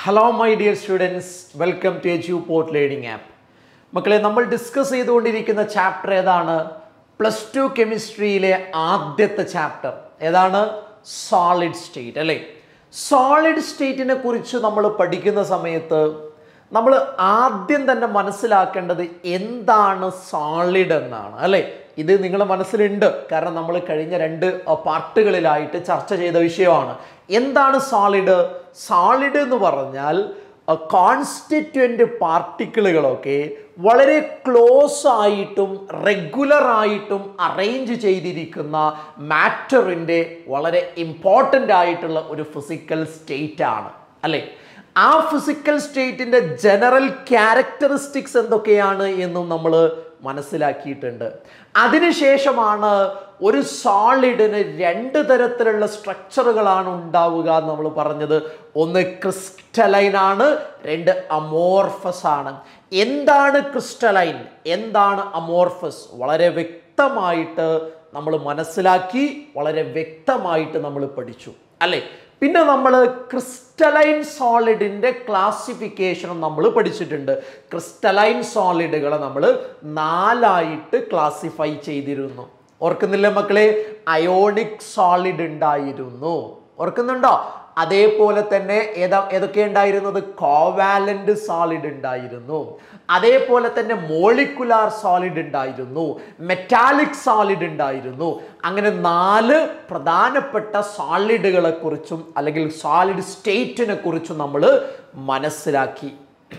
hello my dear students welcome to H U port learning app മക്കളെ നമ്മൾ discuss ചെയ്തുകൊണ്ടിരിക്കുന്ന chapter ഏതാണ് plus two കെമിസ്ട്രിയിലെ ആദ്യത്തെ ചാപ്റ്റർ ഏതാണ് സോളിഡ് സ്റ്റേറ്റ് അല്ലേ സോളിഡ് സ്റ്റേറ്റിനെ കുറിച്ച് നമ്മൾ പഠിക്കുന്ന സമയത്ത് നമ്മൾ ആദ്യം തന്നെ മനസ്സിലാക്കേണ്ടത് എന്താണ് സോളിഡ് എന്നാണ് അല്ലേ ഇത് നിങ്ങളുടെ മനസ്സിലുണ്ട് കാരണം നമ്മൾ കഴിഞ്ഞ രണ്ട് പാർട്ടുകളിലായിട്ട് ചർച്ച ചെയ്ത വിഷയമാണ് എന്താണ് സോളിഡ് സോളിഡ് എന്ന് പറഞ്ഞാൽ കോൺസ്റ്റിറ്റ്വൻ്റ് പാർട്ടിക്കിളുകളൊക്കെ വളരെ ക്ലോസ് ആയിട്ടും റെഗുലർ ആയിട്ടും അറേഞ്ച് ചെയ്തിരിക്കുന്ന മാറ്ററിൻ്റെ വളരെ ഇമ്പോർട്ടൻ്റ് ആയിട്ടുള്ള ഒരു ഫിസിക്കൽ സ്റ്റേറ്റ് ആണ് അല്ലേ ആ ഫിസിക്കൽ സ്റ്റേറ്റിൻ്റെ ജനറൽ ക്യാരക്ടറിസ്റ്റിക്സ് എന്തൊക്കെയാണ് എന്നും നമ്മൾ മനസ്സിലാക്കിയിട്ടുണ്ട് അതിനുശേഷമാണ് ഒരു സോളിഡിന് രണ്ട് തരത്തിലുള്ള സ്ട്രക്ചറുകളാണ് ഉണ്ടാവുക എന്ന് നമ്മൾ പറഞ്ഞത് ഒന്ന് ക്രിസ്റ്റലൈൻ ആണ് രണ്ട് അമോർഫസ് ആണ് എന്താണ് ക്രിസ്റ്റലൈൻ എന്താണ് അമോർഫസ് വളരെ വ്യക്തമായിട്ട് നമ്മൾ മനസ്സിലാക്കി വളരെ വ്യക്തമായിട്ട് നമ്മൾ പഠിച്ചു അല്ലേ പിന്നെ നമ്മൾ ക്രിസ്റ്റലൈൻ സോളിഡിൻ്റെ ക്ലാസിഫിക്കേഷനും നമ്മൾ പഠിച്ചിട്ടുണ്ട് ക്രിസ്റ്റലൈൻ സോളിഡുകളെ നമ്മൾ നാലായിട്ട് ക്ലാസിഫൈ ചെയ്തിരുന്നു ഓർക്കുന്നില്ല മക്കളെ അയോണിക് സോളിഡ് ഉണ്ടായിരുന്നു ഓർക്കുന്നുണ്ടോ അതേപോലെ തന്നെ ഏതാ ഏതൊക്കെ ഉണ്ടായിരുന്നത് കോവാലന്റ് സോളിഡ് ഉണ്ടായിരുന്നു അതേപോലെ തന്നെ മോളിക്കുലാർ സോളിഡ് ഉണ്ടായിരുന്നു മെറ്റാലിക് സോളിഡ് ഉണ്ടായിരുന്നു അങ്ങനെ നാല് പ്രധാനപ്പെട്ട സോളിഡുകളെ കുറിച്ചും അല്ലെങ്കിൽ സോളിഡ് സ്റ്റേറ്റിനെ കുറിച്ചും നമ്മൾ മനസ്സിലാക്കി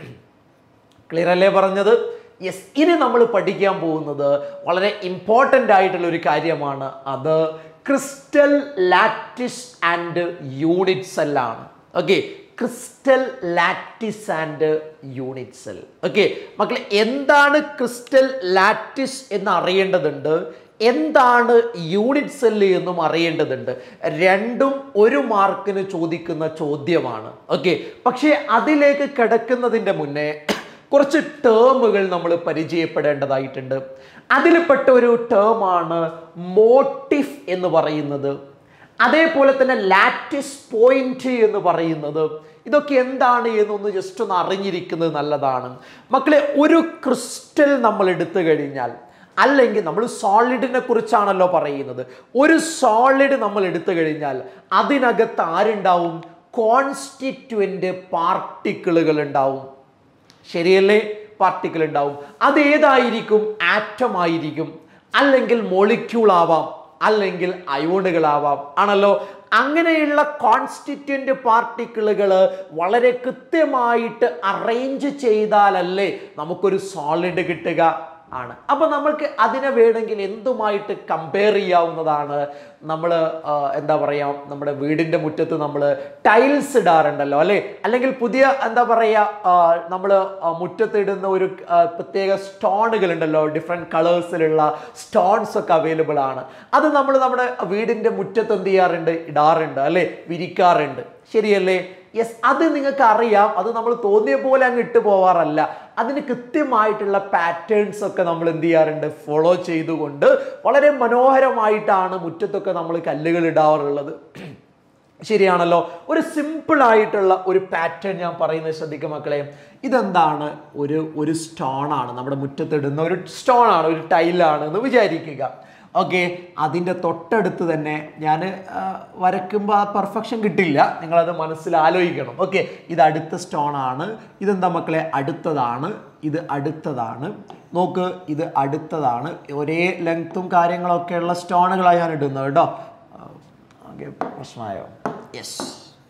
ക്ലിയർ അല്ലേ പറഞ്ഞത് യെസ് ഇനി നമ്മൾ പഠിക്കാൻ പോകുന്നത് വളരെ ഇമ്പോർട്ടൻ്റ് ആയിട്ടുള്ള ഒരു കാര്യമാണ് അത് ക്രിസ്റ്റൽ ലാറ്റിസ് ആൻഡ് യൂണിറ്റ് സെല്ലാണ് okay crystal lattice and unit cell okay മക്കളെ എന്താണ് ക്രിസ്റ്റൽ ലാറ്റിസ് എന്ന് അറിയേണ്ടതുണ്ട് എന്താണ് യൂണിറ്റ് സെല്ല് എന്നും അറിയേണ്ടതുണ്ട് രണ്ടും ഒരു മാർക്കിന് ചോദിക്കുന്ന ചോദ്യമാണ് ഓക്കെ പക്ഷേ അതിലേക്ക് കിടക്കുന്നതിൻ്റെ മുന്നേ കുറച്ച് ടേമുകൾ നമ്മൾ പരിചയപ്പെടേണ്ടതായിട്ടുണ്ട് അതിൽപ്പെട്ട ഒരു ടേമാണ് മോട്ടിഫ് എന്ന് പറയുന്നത് അതേപോലെ തന്നെ ലാറ്റിസ് പോയിന്റ് എന്ന് പറയുന്നത് ഇതൊക്കെ എന്താണ് എന്നൊന്ന് ജസ്റ്റ് ഒന്ന് അറിഞ്ഞിരിക്കുന്നത് നല്ലതാണ് മക്കളെ ഒരു ക്രിസ്റ്റൽ നമ്മൾ എടുത്തു കഴിഞ്ഞാൽ അല്ലെങ്കിൽ നമ്മൾ സോളിഡിനെ കുറിച്ചാണല്ലോ പറയുന്നത് ഒരു സോളിഡ് നമ്മൾ എടുത്തു കഴിഞ്ഞാൽ അതിനകത്ത് ആരുണ്ടാവും കോൺസ്റ്റിറ്റ്വൻ്റ് പാർട്ടിക്കിളുകൾ ഉണ്ടാവും ശരിയല്ലേ പാർട്ടിക്കിൾ ഉണ്ടാവും അത് ഏതായിരിക്കും ആറ്റം ആയിരിക്കും അല്ലെങ്കിൽ മോളിക്യൂൾ ആവാം അല്ലെങ്കിൽ അയോണുകളാവാം ആണല്ലോ അങ്ങനെയുള്ള കോൺസ്റ്റിറ്റ്യൻ്റ് പാർട്ടിക്കിളുകൾ വളരെ കൃത്യമായിട്ട് അറേഞ്ച് ചെയ്താലല്ലേ നമുക്കൊരു സോളിഡ് കിട്ടുക ആണ് അപ്പോൾ നമ്മൾക്ക് അതിനെ വേണമെങ്കിൽ എന്തുമായിട്ട് കമ്പയർ ചെയ്യാവുന്നതാണ് നമ്മൾ എന്താ പറയുക നമ്മുടെ വീടിൻ്റെ മുറ്റത്ത് നമ്മൾ ടൈൽസ് ഇടാറുണ്ടല്ലോ അല്ലേ അല്ലെങ്കിൽ പുതിയ എന്താ പറയുക നമ്മൾ മുറ്റത്തിടുന്ന ഒരു പ്രത്യേക സ്റ്റോണുകൾ ഉണ്ടല്ലോ ഡിഫറെൻറ്റ് കളേഴ്സിലുള്ള സ്റ്റോൺസ് ഒക്കെ അവൈലബിൾ ആണ് അത് നമ്മൾ നമ്മുടെ വീടിൻ്റെ മുറ്റത്ത് എന്ത് ചെയ്യാറുണ്ട് ഇടാറുണ്ട് അല്ലേ വിരിക്കാറുണ്ട് ശരിയല്ലേ യെസ് അത് നിങ്ങൾക്ക് അറിയാം അത് നമ്മൾ തോന്നിയ പോലെ അങ്ങ് ഇട്ട് പോവാറല്ല അതിന് കൃത്യമായിട്ടുള്ള പാറ്റേൺസ് ഒക്കെ നമ്മൾ എന്ത് ചെയ്യാറുണ്ട് ഫോളോ ചെയ്തുകൊണ്ട് വളരെ മനോഹരമായിട്ടാണ് മുറ്റത്തൊക്കെ നമ്മൾ കല്ലുകൾ ഇടാറുള്ളത് ശരിയാണല്ലോ ഒരു സിമ്പിൾ ആയിട്ടുള്ള ഒരു പാറ്റേൺ ഞാൻ പറയുന്നത് ശ്രദ്ധിക്കുക മക്കളെ ഇതെന്താണ് ഒരു ഒരു സ്റ്റോൺ ആണ് നമ്മുടെ മുറ്റത്തിടുന്ന ഒരു സ്റ്റോൺ ആണ് ഒരു ടൈലാണ് എന്ന് വിചാരിക്കുക ഓക്കെ അതിൻ്റെ തൊട്ടടുത്ത് തന്നെ ഞാൻ വരയ്ക്കുമ്പോൾ ആ പെർഫെക്ഷൻ കിട്ടില്ല നിങ്ങളത് മനസ്സിൽ ആലോചിക്കണം ഓക്കെ ഇത് അടുത്ത സ്റ്റോൺ ആണ് ഇതെന്താ മക്കളെ അടുത്തതാണ് ഇത് അടുത്തതാണ് നോക്ക് ഇത് അടുത്തതാണ് ഒരേ ലെങ്ത്തും കാര്യങ്ങളൊക്കെയുള്ള സ്റ്റോണുകളാണ് ഞാൻ ഇടുന്നത് കേട്ടോ ഓക്കെ പ്രശ്നമായോ യെസ്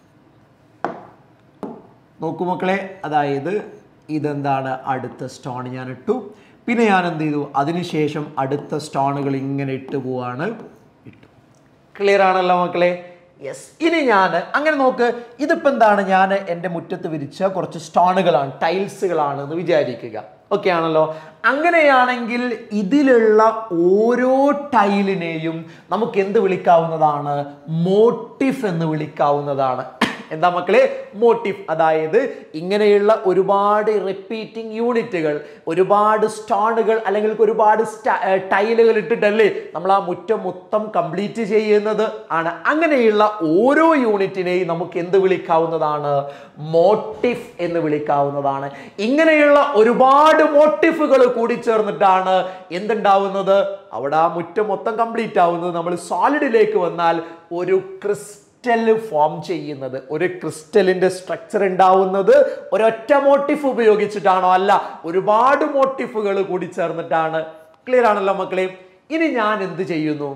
നോക്കൂ മക്കളെ അതായത് ഇതെന്താണ് അടുത്ത സ്റ്റോൺ ഞാൻ ഇട്ടു പിന്നെ ഞാൻ എന്ത് ചെയ്തു അതിനുശേഷം അടുത്ത സ്റ്റോണുകൾ ഇങ്ങനെ ഇട്ട് പോവാണ് ഇട്ടു ക്ലിയർ ആണല്ലോ മക്കളെ യെസ് ഇനി ഞാൻ അങ്ങനെ നോക്ക് ഇതിപ്പോൾ എന്താണ് ഞാൻ എൻ്റെ മുറ്റത്ത് വിരിച്ച കുറച്ച് സ്റ്റോണുകളാണ് ടൈൽസുകളാണ് എന്ന് വിചാരിക്കുക ഓക്കെ ആണല്ലോ അങ്ങനെയാണെങ്കിൽ ഇതിലുള്ള ഓരോ ടൈലിനെയും നമുക്ക് എന്ത് വിളിക്കാവുന്നതാണ് മോട്ടിഫ് എന്ന് വിളിക്കാവുന്നതാണ് എന്താ മക്കളെ മോട്ടീഫ് അതായത് ഇങ്ങനെയുള്ള ഒരുപാട് റിപ്പീറ്റിംഗ് യൂണിറ്റുകൾ ഒരുപാട് സ്റ്റോണുകൾ അല്ലെങ്കിൽ ഒരുപാട് ടൈലുകൾ ഇട്ടിട്ടല്ലേ നമ്മൾ ആ മുറ്റം മൊത്തം കംപ്ലീറ്റ് ചെയ്യുന്നത് ആണ് അങ്ങനെയുള്ള ഓരോ യൂണിറ്റിനെയും നമുക്ക് എന്ത് വിളിക്കാവുന്നതാണ് മോട്ടിഫ് എന്ന് വിളിക്കാവുന്നതാണ് ഇങ്ങനെയുള്ള ഒരുപാട് മോട്ടിഫുകൾ കൂടി ചേർന്നിട്ടാണ് എന്തുണ്ടാവുന്നത് അവിടെ ആ മുറ്റം മൊത്തം കംപ്ലീറ്റ് ആവുന്നത് നമ്മൾ സോളിഡിലേക്ക് വന്നാൽ ഒരു ക്രിസ്റ്റൽ ഫോം ചെയ്യുന്നത് ഒരു ക്രിസ്റ്റലിന്റെ സ്ട്രക്ചർ ഉണ്ടാവുന്നത് ഒരൊറ്റ മോട്ടിഫ് ഉപയോഗിച്ചിട്ടാണോ അല്ല ഒരുപാട് മോട്ടിഫുകൾ കൂടി ചേർന്നിട്ടാണ് ക്ലിയർ ആണല്ലോ മക്കളെ ഇനി ഞാൻ എന്ത് ചെയ്യുന്നു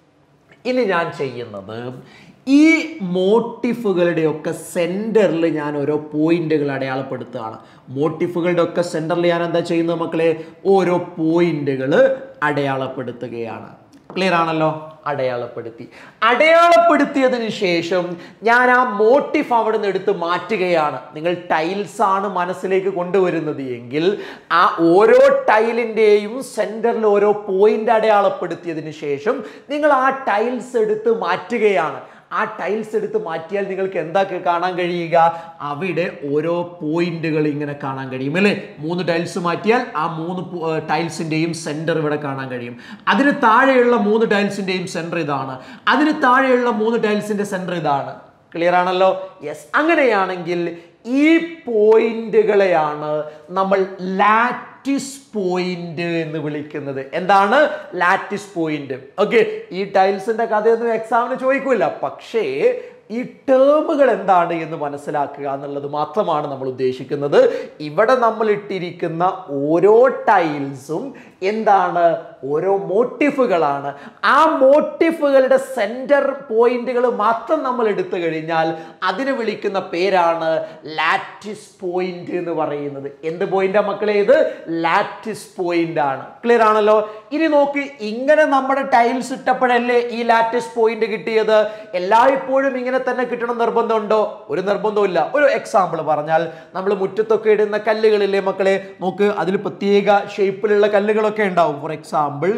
ഇനി ഞാൻ ചെയ്യുന്നത് ഈ മോട്ടിഫുകളുടെ ഒക്കെ സെന്ററിൽ ഞാൻ ഓരോ പോയിന്റുകൾ അടയാളപ്പെടുത്തുകയാണ് മോട്ടിഫുകളുടെ ഒക്കെ സെന്ററിൽ ഞാൻ എന്താ ചെയ്യുന്നത് മക്കളെ ഓരോ പോയിന്റുകൾ അടയാളപ്പെടുത്തുകയാണ് ക്ലിയർ ആണല്ലോ അടയാളപ്പെടുത്തി അടയാളപ്പെടുത്തിയതിന് ശേഷം ഞാൻ ആ മോട്ടിഫ് അവിടെ നിന്ന് എടുത്ത് മാറ്റുകയാണ് നിങ്ങൾ ടൈൽസ് ആണ് മനസ്സിലേക്ക് കൊണ്ടുവരുന്നത് എങ്കിൽ ആ ഓരോ ടൈലിൻ്റെയും സെൻറ്ററിൽ ഓരോ പോയിന്റ് അടയാളപ്പെടുത്തിയതിന് ശേഷം നിങ്ങൾ ആ ടൈൽസ് എടുത്ത് മാറ്റുകയാണ് ആ ടൈൽസ് എടുത്ത് മാറ്റിയാൽ നിങ്ങൾക്ക് എന്താ കാണാൻ കഴിയുക അവിടെ ഓരോ പോയിന്റുകൾ ഇങ്ങനെ കാണാൻ കഴിയും അല്ലേ മൂന്ന് ടൈൽസ് മാറ്റിയാൽ ആ മൂന്ന് ടൈൽസിന്റെയും സെന്റർ ഇവിടെ കാണാൻ കഴിയും അതിന് താഴെയുള്ള മൂന്ന് ടൈൽസിന്റെയും സെന്റർ ഇതാണ് അതിന് താഴെയുള്ള മൂന്ന് ടൈൽസിന്റെ സെന്റർ ഇതാണ് ക്ലിയർ ആണല്ലോ യെസ് അങ്ങനെയാണെങ്കിൽ ഈ പോയിന്റുകളെയാണ് നമ്മൾ ലാറ്റിസ് പോയിന്റ് എന്ന് വിളിക്കുന്നത് എന്താണ് ലാറ്റിസ് പോയിന്റ് ഓക്കെ ഈ ടൈൽസിന്റെ കഥയൊന്നും എക്സാമിന് ചോദിക്കൂല പക്ഷേ ഈ ടേമുകൾ എന്താണ് എന്ന് മനസ്സിലാക്കുക എന്നുള്ളത് മാത്രമാണ് നമ്മൾ ഉദ്ദേശിക്കുന്നത് ഇവിടെ നമ്മൾ ഇട്ടിരിക്കുന്ന ഓരോ ടൈൽസും എന്താണ് ഓരോ മോട്ടിഫുകളാണ് ആ മോട്ടിഫുകളുടെ സെന്റർ പോയിന്റുകൾ മാത്രം നമ്മൾ എടുത്തു കഴിഞ്ഞാൽ അതിന് വിളിക്കുന്ന പേരാണ് ലാറ്റിസ് പോയിന്റ് എന്ന് പറയുന്നത് എന്ത് പോയിന്റാ മക്കളെ ഇത് ലാറ്റിസ് പോയിന്റ് ആണ് ക്ലിയർ ആണല്ലോ ഇനി നോക്ക് ഇങ്ങനെ നമ്മുടെ ടൈൽസ് ഇട്ടപ്പോഴല്ലേ ഈ ലാറ്റിസ് പോയിന്റ് കിട്ടിയത് എല്ലായ്പ്പോഴും ഇങ്ങനെ തന്നെ കിട്ടണം നിർബന്ധമുണ്ടോ ഒരു നിർബന്ധമില്ല ഒരു എക്സാമ്പിൾ പറഞ്ഞാൽ നമ്മൾ മുറ്റത്തൊക്കെ ഇടുന്ന കല്ലുകളില്ലേ മക്കളെ നോക്ക് അതിൽ പ്രത്യേക ഷേപ്പിലുള്ള കല്ലുകളൊക്കെ ഉണ്ടാവും ഫോർ എക്സാമ്പിൾ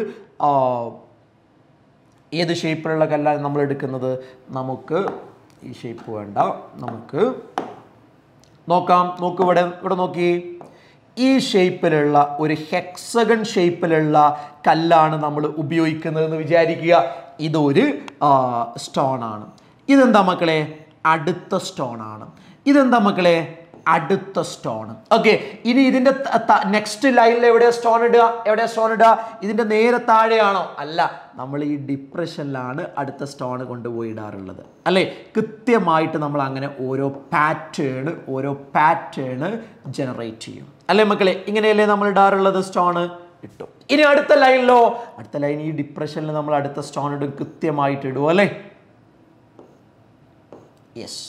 ഏത് ഷേപ്പിലുള്ള കല്ലാണ് നമ്മൾ എടുക്കുന്നത് നമുക്ക് ഈ ഷേപ്പ് വേണ്ട നമുക്ക് നോക്കാം നോക്ക് ഇവിടെ ഇവിടെ നോക്കി ഈ ഷേപ്പിലുള്ള ഒരു ഹെക്സഗൺ ഷേപ്പിലുള്ള കല്ലാണ് നമ്മൾ ഉപയോഗിക്കുന്നതെന്ന് വിചാരിക്കുക ഇതൊരു സ്റ്റോൺ ആണ് ഇതെന്താ മക്കളെ അടുത്ത സ്റ്റോൺ ആണ് ഇതെന്താ മക്കളെ അടുത്ത സ്റ്റോൺ ഓക്കെ ഇനി ഇതിന്റെ നെക്സ്റ്റ് ലൈനിൽ എവിടെയാ സ്റ്റോൺ ഇടുക എവിടെയാ സ്റ്റോൺ ഇടുക ഇതിന്റെ നേരെ താഴെയാണോ അല്ല നമ്മൾ ഈ ഡിപ്രഷനിലാണ് അടുത്ത സ്റ്റോൺ കൊണ്ടുപോയി ഇടാറുള്ളത് അല്ലേ കൃത്യമായിട്ട് നമ്മൾ അങ്ങനെ ഓരോ പാറ്റേൺ ഓരോ പാറ്റേൺ ജനറേറ്റ് ചെയ്യും അല്ലേ മക്കളെ ഇങ്ങനെയല്ലേ നമ്മൾ ഇടാറുള്ളത് സ്റ്റോണ് ഇട്ടു ഇനി അടുത്ത ലൈനിലോ അടുത്ത ലൈൻ ഈ ഡിപ്രഷനിൽ നമ്മൾ അടുത്ത സ്റ്റോൺ ഇടും കൃത്യമായിട്ട് ഇടും അല്ലേ യെസ്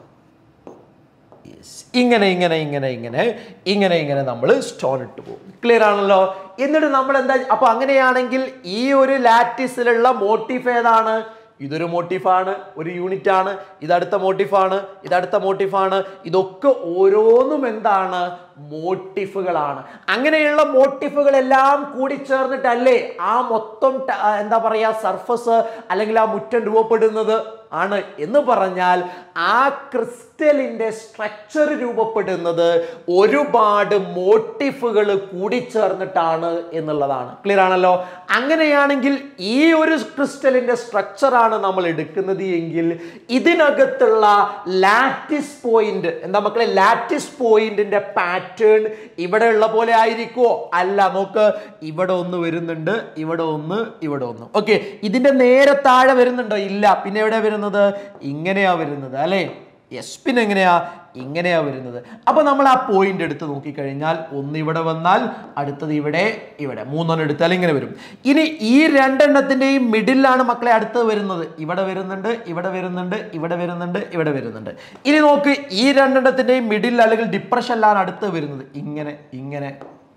യെസ് ഇങ്ങനെ ഇങ്ങനെ ഇങ്ങനെ ഇങ്ങനെ ഇങ്ങനെ ഇങ്ങനെ നമ്മൾ സ്റ്റോൺ ഇട്ട് പോകും ക്ലിയർ ആണല്ലോ എന്നിട്ട് നമ്മൾ എന്താ അപ്പൊ അങ്ങനെയാണെങ്കിൽ ഈ ഒരു ലാറ്റിസിലുള്ള മോട്ടീഫ് ഏതാണ് ഇതൊരു മോട്ടീഫാണ് ഒരു യൂണിറ്റ് ആണ് ഇതടുത്ത മോട്ടീഫാണ് ഇതടുത്ത മോട്ടീഫാണ് ഇതൊക്കെ ഓരോന്നും എന്താണ് മോട്ടിഫുകളാണ് അങ്ങനെയുള്ള മോട്ടിഫുകളെല്ലാം കൂടി ചേർന്നിട്ടല്ലേ ആ മൊത്തം ട- ആ, എന്താ പറയാ സർഫസ് അല്ലെങ്കിൽ ആ മുറ്റം രൂപപ്പെടുന്നത് ആണ് എന്ന് പറഞ്ഞാൽ ആ ക്രിസ്റ്റലിന്റെ സ്ട്രക്ചർ രൂപപ്പെടുന്നത് ഒരുപാട് മോട്ടിഫുകൾ കൂടിച്ചേർന്നിട്ടാണ് എന്നുള്ളതാണ് ക്ലിയർ ആണല്ലോ അങ്ങനെയാണെങ്കിൽ ഈ ഒരു ക്രിസ്റ്റലിന്റെ സ്ട്രക്ചറാണ് നമ്മൾ എടുക്കുന്നത് എങ്കിൽ ഇതിനകത്തുള്ള ലാറ്റിസ് പോയിന്റ് എന്താ മക്കളെ ലാറ്റിസ് പോയിന്റിന്റെ പാറ്റേൺ ഇവിടെ ഉള്ള പോലെ ആയിരിക്കുമോ അല്ല നോക്ക് ഇവിടെ ഒന്ന് വരുന്നുണ്ട് ഇവിടെ ഒന്ന് ഇവിടെ ഒന്ന് ഓക്കെ ഇതിന്റെ നേരെ താഴെ വരുന്നുണ്ടോ ഇല്ല പിന്നെ എവിടെ വരുന്നത് ഇങ്ങനെയാ വരുന്നത് അല്ലേ യെസ് പിന്നെ എങ്ങനെയാ ഇങ്ങനെയാ വരുന്നത് അപ്പൊ നമ്മൾ ആ പോയിന്റ് എടുത്ത് നോക്കിക്കഴിഞ്ഞാൽ ഒന്ന് ഇവിടെ വന്നാൽ അടുത്തത് ഇവിടെ ഇവിടെ മൂന്നെണ്ണം എടുത്താൽ ഇങ്ങനെ വരും ഇനി ഈ രണ്ടെണ്ണത്തിന്റെയും മിഡിലാണ് മക്കളെ അടുത്തത് വരുന്നത് ഇവിടെ വരുന്നുണ്ട് ഇവിടെ വരുന്നുണ്ട് ഇവിടെ വരുന്നുണ്ട് ഇവിടെ വരുന്നുണ്ട് ഇനി നോക്ക് ഈ രണ്ടെണ്ണത്തിന്റെയും മിഡിൽ അല്ലെങ്കിൽ ഡിപ്രഷനിലാണ് അടുത്ത് വരുന്നത് ഇങ്ങനെ ഇങ്ങനെ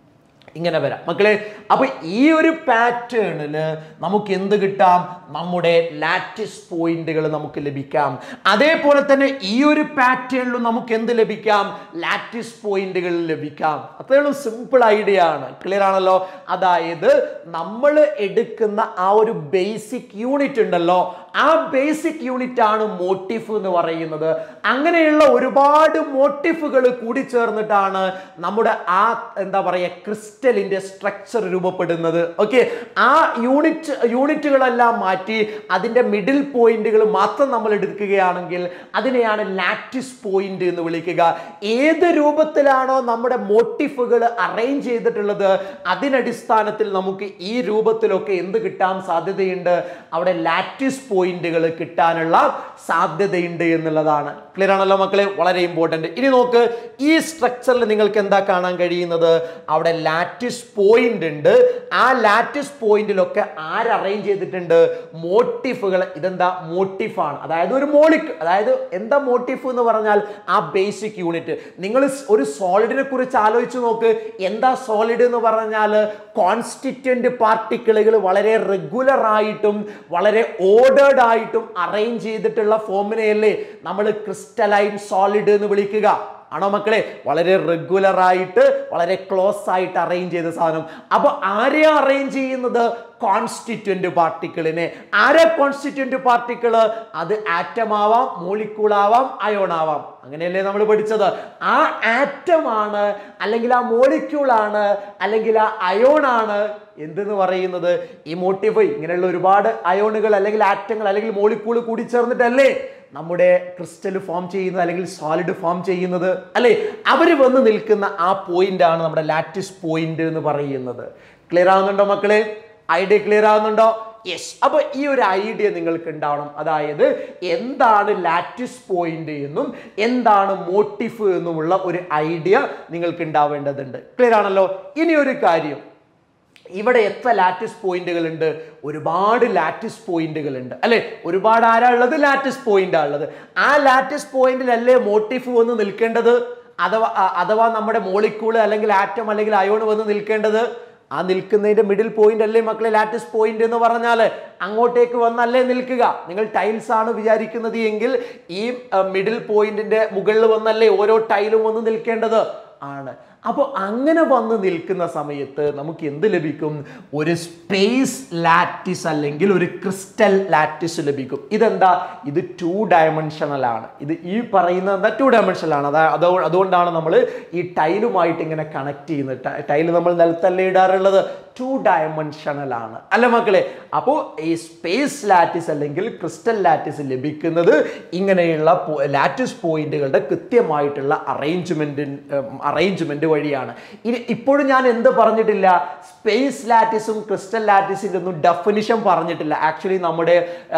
ഇങ്ങനെ വരാം മക്കളെ അപ്പൊ ഈ ഒരു പാറ്റേണില് നമുക്ക് എന്ത് കിട്ടാം നമ്മുടെ ലാറ്റിസ് പോയിന്റുകൾ നമുക്ക് ലഭിക്കാം അതേപോലെ തന്നെ ഈ ഒരു പാറ്റേണിലും നമുക്ക് എന്ത് ലഭിക്കാം ലാറ്റിസ് പോയിന്റുകൾ ലഭിക്കാം അത്രയുള്ള സിമ്പിൾ ഐഡിയ ആണ് ക്ലിയർ ആണല്ലോ അതായത് നമ്മൾ എടുക്കുന്ന ആ ഒരു ബേസിക് യൂണിറ്റ് ഉണ്ടല്ലോ ആ ബേസിക് യൂണിറ്റ് ആണ് മോട്ടിഫ് എന്ന് പറയുന്നത് അങ്ങനെയുള്ള ഒരുപാട് മോട്ടിഫുകൾ കൂടി ചേർന്നിട്ടാണ് നമ്മുടെ ആ എന്താ പറയുക ക്രിസ്റ്റലിന്റെ സ്ട്രക്ചർ രൂപപ്പെടുന്നത് ഓക്കെ ആ യൂണിറ്റ് യൂണിറ്റുകളെല്ലാം മാറ്റി അതിന്റെ മിഡിൽ പോയിന്റുകൾ മാത്രം നമ്മൾ എടുക്കുകയാണെങ്കിൽ അതിനെയാണ് ലാറ്റിസ് പോയിന്റ് എന്ന് വിളിക്കുക ഏത് രൂപത്തിലാണോ നമ്മുടെ മോട്ടിഫുകൾ അറേഞ്ച് ചെയ്തിട്ടുള്ളത് അതിനടിസ്ഥാനത്തിൽ നമുക്ക് ഈ രൂപത്തിലൊക്കെ എന്ത് കിട്ടാൻ സാധ്യതയുണ്ട് അവിടെ ലാറ്റിസ് പോയിന്റുകൾ കിട്ടാനുള്ള സാധ്യതയുണ്ട് എന്നുള്ളതാണ് ക്ലിയർ ആണല്ലോ മക്കളെ വളരെ ഇമ്പോർട്ടൻ്റ് ഇനി നോക്ക് ഈ സ്ട്രക്ചറിൽ നിങ്ങൾക്ക് എന്താ കാണാൻ കഴിയുന്നത് അവിടെ ലാറ്റിസ് പോയിന്റ് ഉണ്ട് ആ ലാറ്റിസ് പോയിന്റിലൊക്കെ ആര് അറേഞ്ച് ചെയ്തിട്ടുണ്ട് മോട്ടിഫുകൾ ഇതെന്താ മോട്ടിഫാണ് അതായത് ഒരു മോളിക് അതായത് എന്താ മോട്ടിഫ് എന്ന് പറഞ്ഞാൽ ആ ബേസിക് യൂണിറ്റ് നിങ്ങൾ ഒരു സോളിഡിനെ കുറിച്ച് ആലോചിച്ച് നോക്ക് എന്താ സോളിഡ് എന്ന് പറഞ്ഞാൽ കോൺസ്റ്റിറ്റ്യന്റ് പാർട്ടിക്കിളുകൾ വളരെ റെഗുലർ ആയിട്ടും വളരെ ഓർഡേർഡ് ആയിട്ടും അറേഞ്ച് ചെയ്തിട്ടുള്ള ഫോമിനെയല്ലേ നമ്മൾ ക്രിസ്റ്റലൈൻ സോളിഡ് എന്ന് വിളിക്കുക ആണോ മക്കളെ വളരെ റെഗുലർ ആയിട്ട് വളരെ ക്ലോസ് ആയിട്ട് അറേഞ്ച് ചെയ്ത സാധനം അപ്പൊ ആരെയാ അറേഞ്ച് ചെയ്യുന്നത് കോൺസ്റ്റിറ്റ്യന്റ് പാർട്ടിക്കിളിനെ ആരെ കോൺസ്റ്റിറ്റ്യന്റ് പാർട്ടിക്കിള് അത് ആറ്റം ആവാം മോളിക്കൂൾ ആവാം അയോൺ ആവാം അങ്ങനെയല്ലേ നമ്മൾ പഠിച്ചത് ആ ആറ്റം ആണ് അല്ലെങ്കിൽ ആ മോളിക്യൂൾ ആണ് അല്ലെങ്കിൽ ആ അയോൺ ആണ് എന്തെന്ന് പറയുന്നത് ഈ മോട്ടിഫൈ ഇങ്ങനെയുള്ള ഒരുപാട് അയോണുകൾ അല്ലെങ്കിൽ ആറ്റങ്ങൾ അല്ലെങ്കിൽ മോളിക്കൂൾ കൂടി ചേർന്നിട്ടല്ലേ നമ്മുടെ ക്രിസ്റ്റൽ ഫോം ചെയ്യുന്നത് അല്ലെങ്കിൽ സോളിഡ് ഫോം ചെയ്യുന്നത് അല്ലേ അവർ വന്ന് നിൽക്കുന്ന ആ പോയിന്റ് ആണ് നമ്മുടെ ലാറ്റിസ് പോയിന്റ് എന്ന് പറയുന്നത് ക്ലിയർ ആവുന്നുണ്ടോ മക്കളെ ഐഡിയ ക്ലിയർ ആവുന്നുണ്ടോ യെസ് അപ്പൊ ഈ ഒരു ഐഡിയ നിങ്ങൾക്ക് ഉണ്ടാവണം അതായത് എന്താണ് ലാറ്റിസ് പോയിന്റ് എന്നും എന്താണ് മോട്ടിഫ് എന്നുമുള്ള ഒരു ഐഡിയ നിങ്ങൾക്ക് ഉണ്ടാവേണ്ടതുണ്ട് ക്ലിയർ ആണല്ലോ ഇനി ഒരു കാര്യം ഇവിടെ എത്ര ലാറ്റിസ് പോയിന്റുകൾ ഉണ്ട് ഒരുപാട് ലാറ്റിസ് പോയിന്റുകൾ ഉണ്ട് അല്ലെ ഒരുപാട് ആരാ ഉള്ളത് ലാറ്റിസ് പോയിന്റാ ഉള്ളത് ആ ലാറ്റിസ് പോയിന്റിലല്ലേ മോട്ടീഫ് വന്ന് നിൽക്കേണ്ടത് അഥവാ അ- അഥവാ നമ്മുടെ മോളിക്കൂള് അല്ലെങ്കിൽ ആറ്റം അല്ലെങ്കിൽ അയോൺ വന്ന് നിൽക്കേണ്ടത് ആ നിൽക്കുന്നതിന്റെ മിഡിൽ പോയിന്റ് അല്ലേ മക്കളെ ലാറ്റിസ് പോയിന്റ് എന്ന് പറഞ്ഞാൽ അങ്ങോട്ടേക്ക് വന്നല്ലേ നിൽക്കുക നിങ്ങൾ ടൈൽസ് ആണ് വിചാരിക്കുന്നത് എങ്കിൽ ഈ മിഡിൽ പോയിന്റിന്റെ മുകളിൽ വന്നല്ലേ ഓരോ ടൈലും വന്ന് നിൽക്കേണ്ടത് ആണ് അപ്പോൾ അങ്ങനെ വന്ന് നിൽക്കുന്ന സമയത്ത് നമുക്ക് എന്ത് ലഭിക്കും ഒരു സ്പേസ് ലാറ്റിസ് അല്ലെങ്കിൽ ഒരു ക്രിസ്റ്റൽ ലാറ്റിസ് ലഭിക്കും ഇതെന്താ ഇത് ടു ഡയമെൻഷണൽ ആണ് ഇത് ഈ പറയുന്നത് എന്താ ടു ഡയമെൻഷനൽ ആണ് അതാ അതോ അതുകൊണ്ടാണ് നമ്മൾ ഈ ടൈലുമായിട്ട് ഇങ്ങനെ കണക്ട് ചെയ്യുന്നത് ടൈല് നമ്മൾ നിലത്തല്ലേ ഇടാറുള്ളത് ടു ഡയമെൻഷണൽ ആണ് അല്ല മക്കളെ അപ്പോൾ ഈ സ്പേസ് ലാറ്റിസ് അല്ലെങ്കിൽ ക്രിസ്റ്റൽ ലാറ്റിസ് ലഭിക്കുന്നത് ഇങ്ങനെയുള്ള ലാറ്റിസ് പോയിന്റുകളുടെ കൃത്യമായിട്ടുള്ള അറേഞ്ച്മെന്റ് അറേഞ്ച്മെന്റ് വഴിയാണ് ഇനി ഇപ്പോഴും ഞാൻ എന്ത് പറഞ്ഞിട്ടില്ല സ്പേസ് ലാറ്റിസും ക്രിസ്റ്റൽ ലാറ്റിസിൻ്റെ ഒന്നും ഡെഫിനിഷൻ പറഞ്ഞിട്ടില്ല ആക്ച്വലി നമ്മുടെ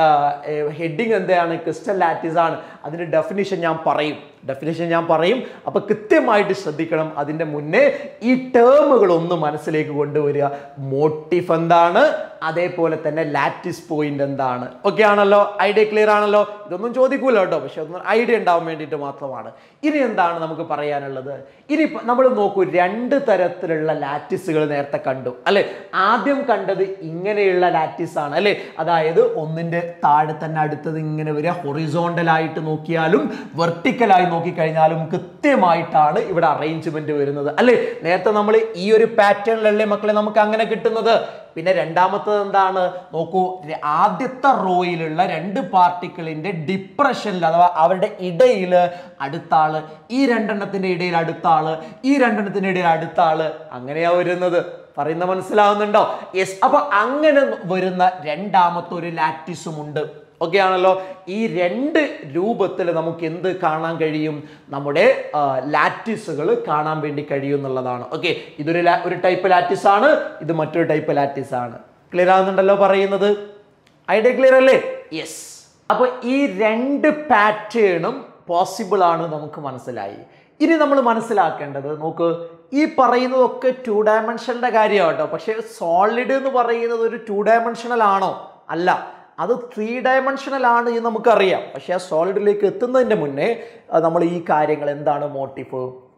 ഹെഡിങ് എന്താണ് ക്രിസ്റ്റൽ ലാറ്റിസ് ആണ് അതിൻ്റെ ഡെഫിനിഷൻ ഞാൻ പറയും ഡെഫിനിഷൻ ഞാൻ പറയും അപ്പൊ കൃത്യമായിട്ട് ശ്രദ്ധിക്കണം അതിൻ്റെ മുന്നേ ഈ ടേമുകൾ ഒന്ന് മനസ്സിലേക്ക് കൊണ്ടുവരിക മോട്ടീഫ് എന്താണ് അതേപോലെ തന്നെ ലാറ്റിസ് പോയിന്റ് എന്താണ് ഓക്കെ ആണല്ലോ ഐഡിയ ക്ലിയർ ആണല്ലോ ഇതൊന്നും ചോദിക്കൂല കേട്ടോ പക്ഷെ ഒന്ന് ഐഡിയ ഉണ്ടാവാൻ വേണ്ടിയിട്ട് മാത്രമാണ് ഇനി എന്താണ് നമുക്ക് പറയാനുള്ളത് ഇനി നമ്മൾ നോക്കൂ രണ്ട് തരത്തിലുള്ള ലാറ്റിസുകൾ നേരത്തെ കണ്ടു അല്ലെ ആദ്യം കണ്ടത് ഇങ്ങനെയുള്ള ലാറ്റിസ് ആണ് അല്ലെ അതായത് ഒന്നിന്റെ താഴെ തന്നെ അടുത്തത് ഇങ്ങനെ വരിക ഹൊറിസോണ്ടൽ ആയിട്ട് നോക്കിയാലും വെർട്ടിക്കലായി നോക്കിക്കഴിഞ്ഞാലും കൃത്യമായിട്ടാണ് ഇവിടെ അറേഞ്ച്മെന്റ് വരുന്നത് അല്ലെ നേരത്തെ നമ്മൾ ഈ ഒരു പാറ്റേണിലല്ലേ മക്കളെ നമുക്ക് അങ്ങനെ കിട്ടുന്നത് പിന്നെ രണ്ടാമത്തത് എന്താണ് നോക്കൂ ര- ആദ്യത്തെ റോയിലുള്ള രണ്ട് പാർട്ടിക്കിളിന്റെ ഡിപ്രഷനിൽ അഥവാ അവരുടെ ഇടയിൽ അടുത്ത ആള് ഈ രണ്ടെണ്ണത്തിന്റെ ഇടയിൽ അടുത്ത ആള് ഈ രണ്ടെണ്ണത്തിന്റെ ഇടയിൽ അടുത്ത ആള് അങ്ങനെയാ വരുന്നത് പറയുന്ന മനസ്സിലാവുന്നുണ്ടോ യെസ് അപ്പൊ അങ്ങനെ വരുന്ന രണ്ടാമത്തെ ഒരു ലാറ്റിസും ഉണ്ട് ഓക്കെ ആണല്ലോ ഈ രണ്ട് രൂപത്തിൽ നമുക്ക് എന്ത് കാണാൻ കഴിയും നമ്മുടെ ലാറ്റിസുകൾ കാണാൻ വേണ്ടി കഴിയും എന്നുള്ളതാണ് ഓക്കെ ഇതൊരു ലാ- ഒരു ടൈപ്പ് ലാറ്റിസ് ആണ് ഇത് മറ്റൊരു ടൈപ്പ് ലാറ്റിസ് ആണ് ക്ലിയർ ആവുന്നുണ്ടല്ലോ പറയുന്നത് ഐഡിയ ക്ലിയർ അല്ലേ യെസ് അപ്പൊ ഈ രണ്ട് പാറ്റേണും പോസിബിൾ ആണ് നമുക്ക് മനസ്സിലായി ഇനി നമ്മൾ മനസ്സിലാക്കേണ്ടത് നോക്ക് ഈ പറയുന്നതൊക്കെ ടു ഡയമെൻഷൻ്റെ കാര്യമാണ് കേട്ടോ പക്ഷേ സോളിഡ് എന്ന് പറയുന്നത് ഒരു ടു ഡയമെൻഷണൽ ആണോ അല്ല അത് ത്രീ ഡയമെൻഷണൽ ആണ് എന്ന് നമുക്കറിയാം പക്ഷേ ആ സോളിഡിലേക്ക് എത്തുന്നതിൻ്റെ മുന്നേ അഹ് നമ്മൾ ഈ കാര്യങ്ങൾ എന്താണ് മോട്ടീവ്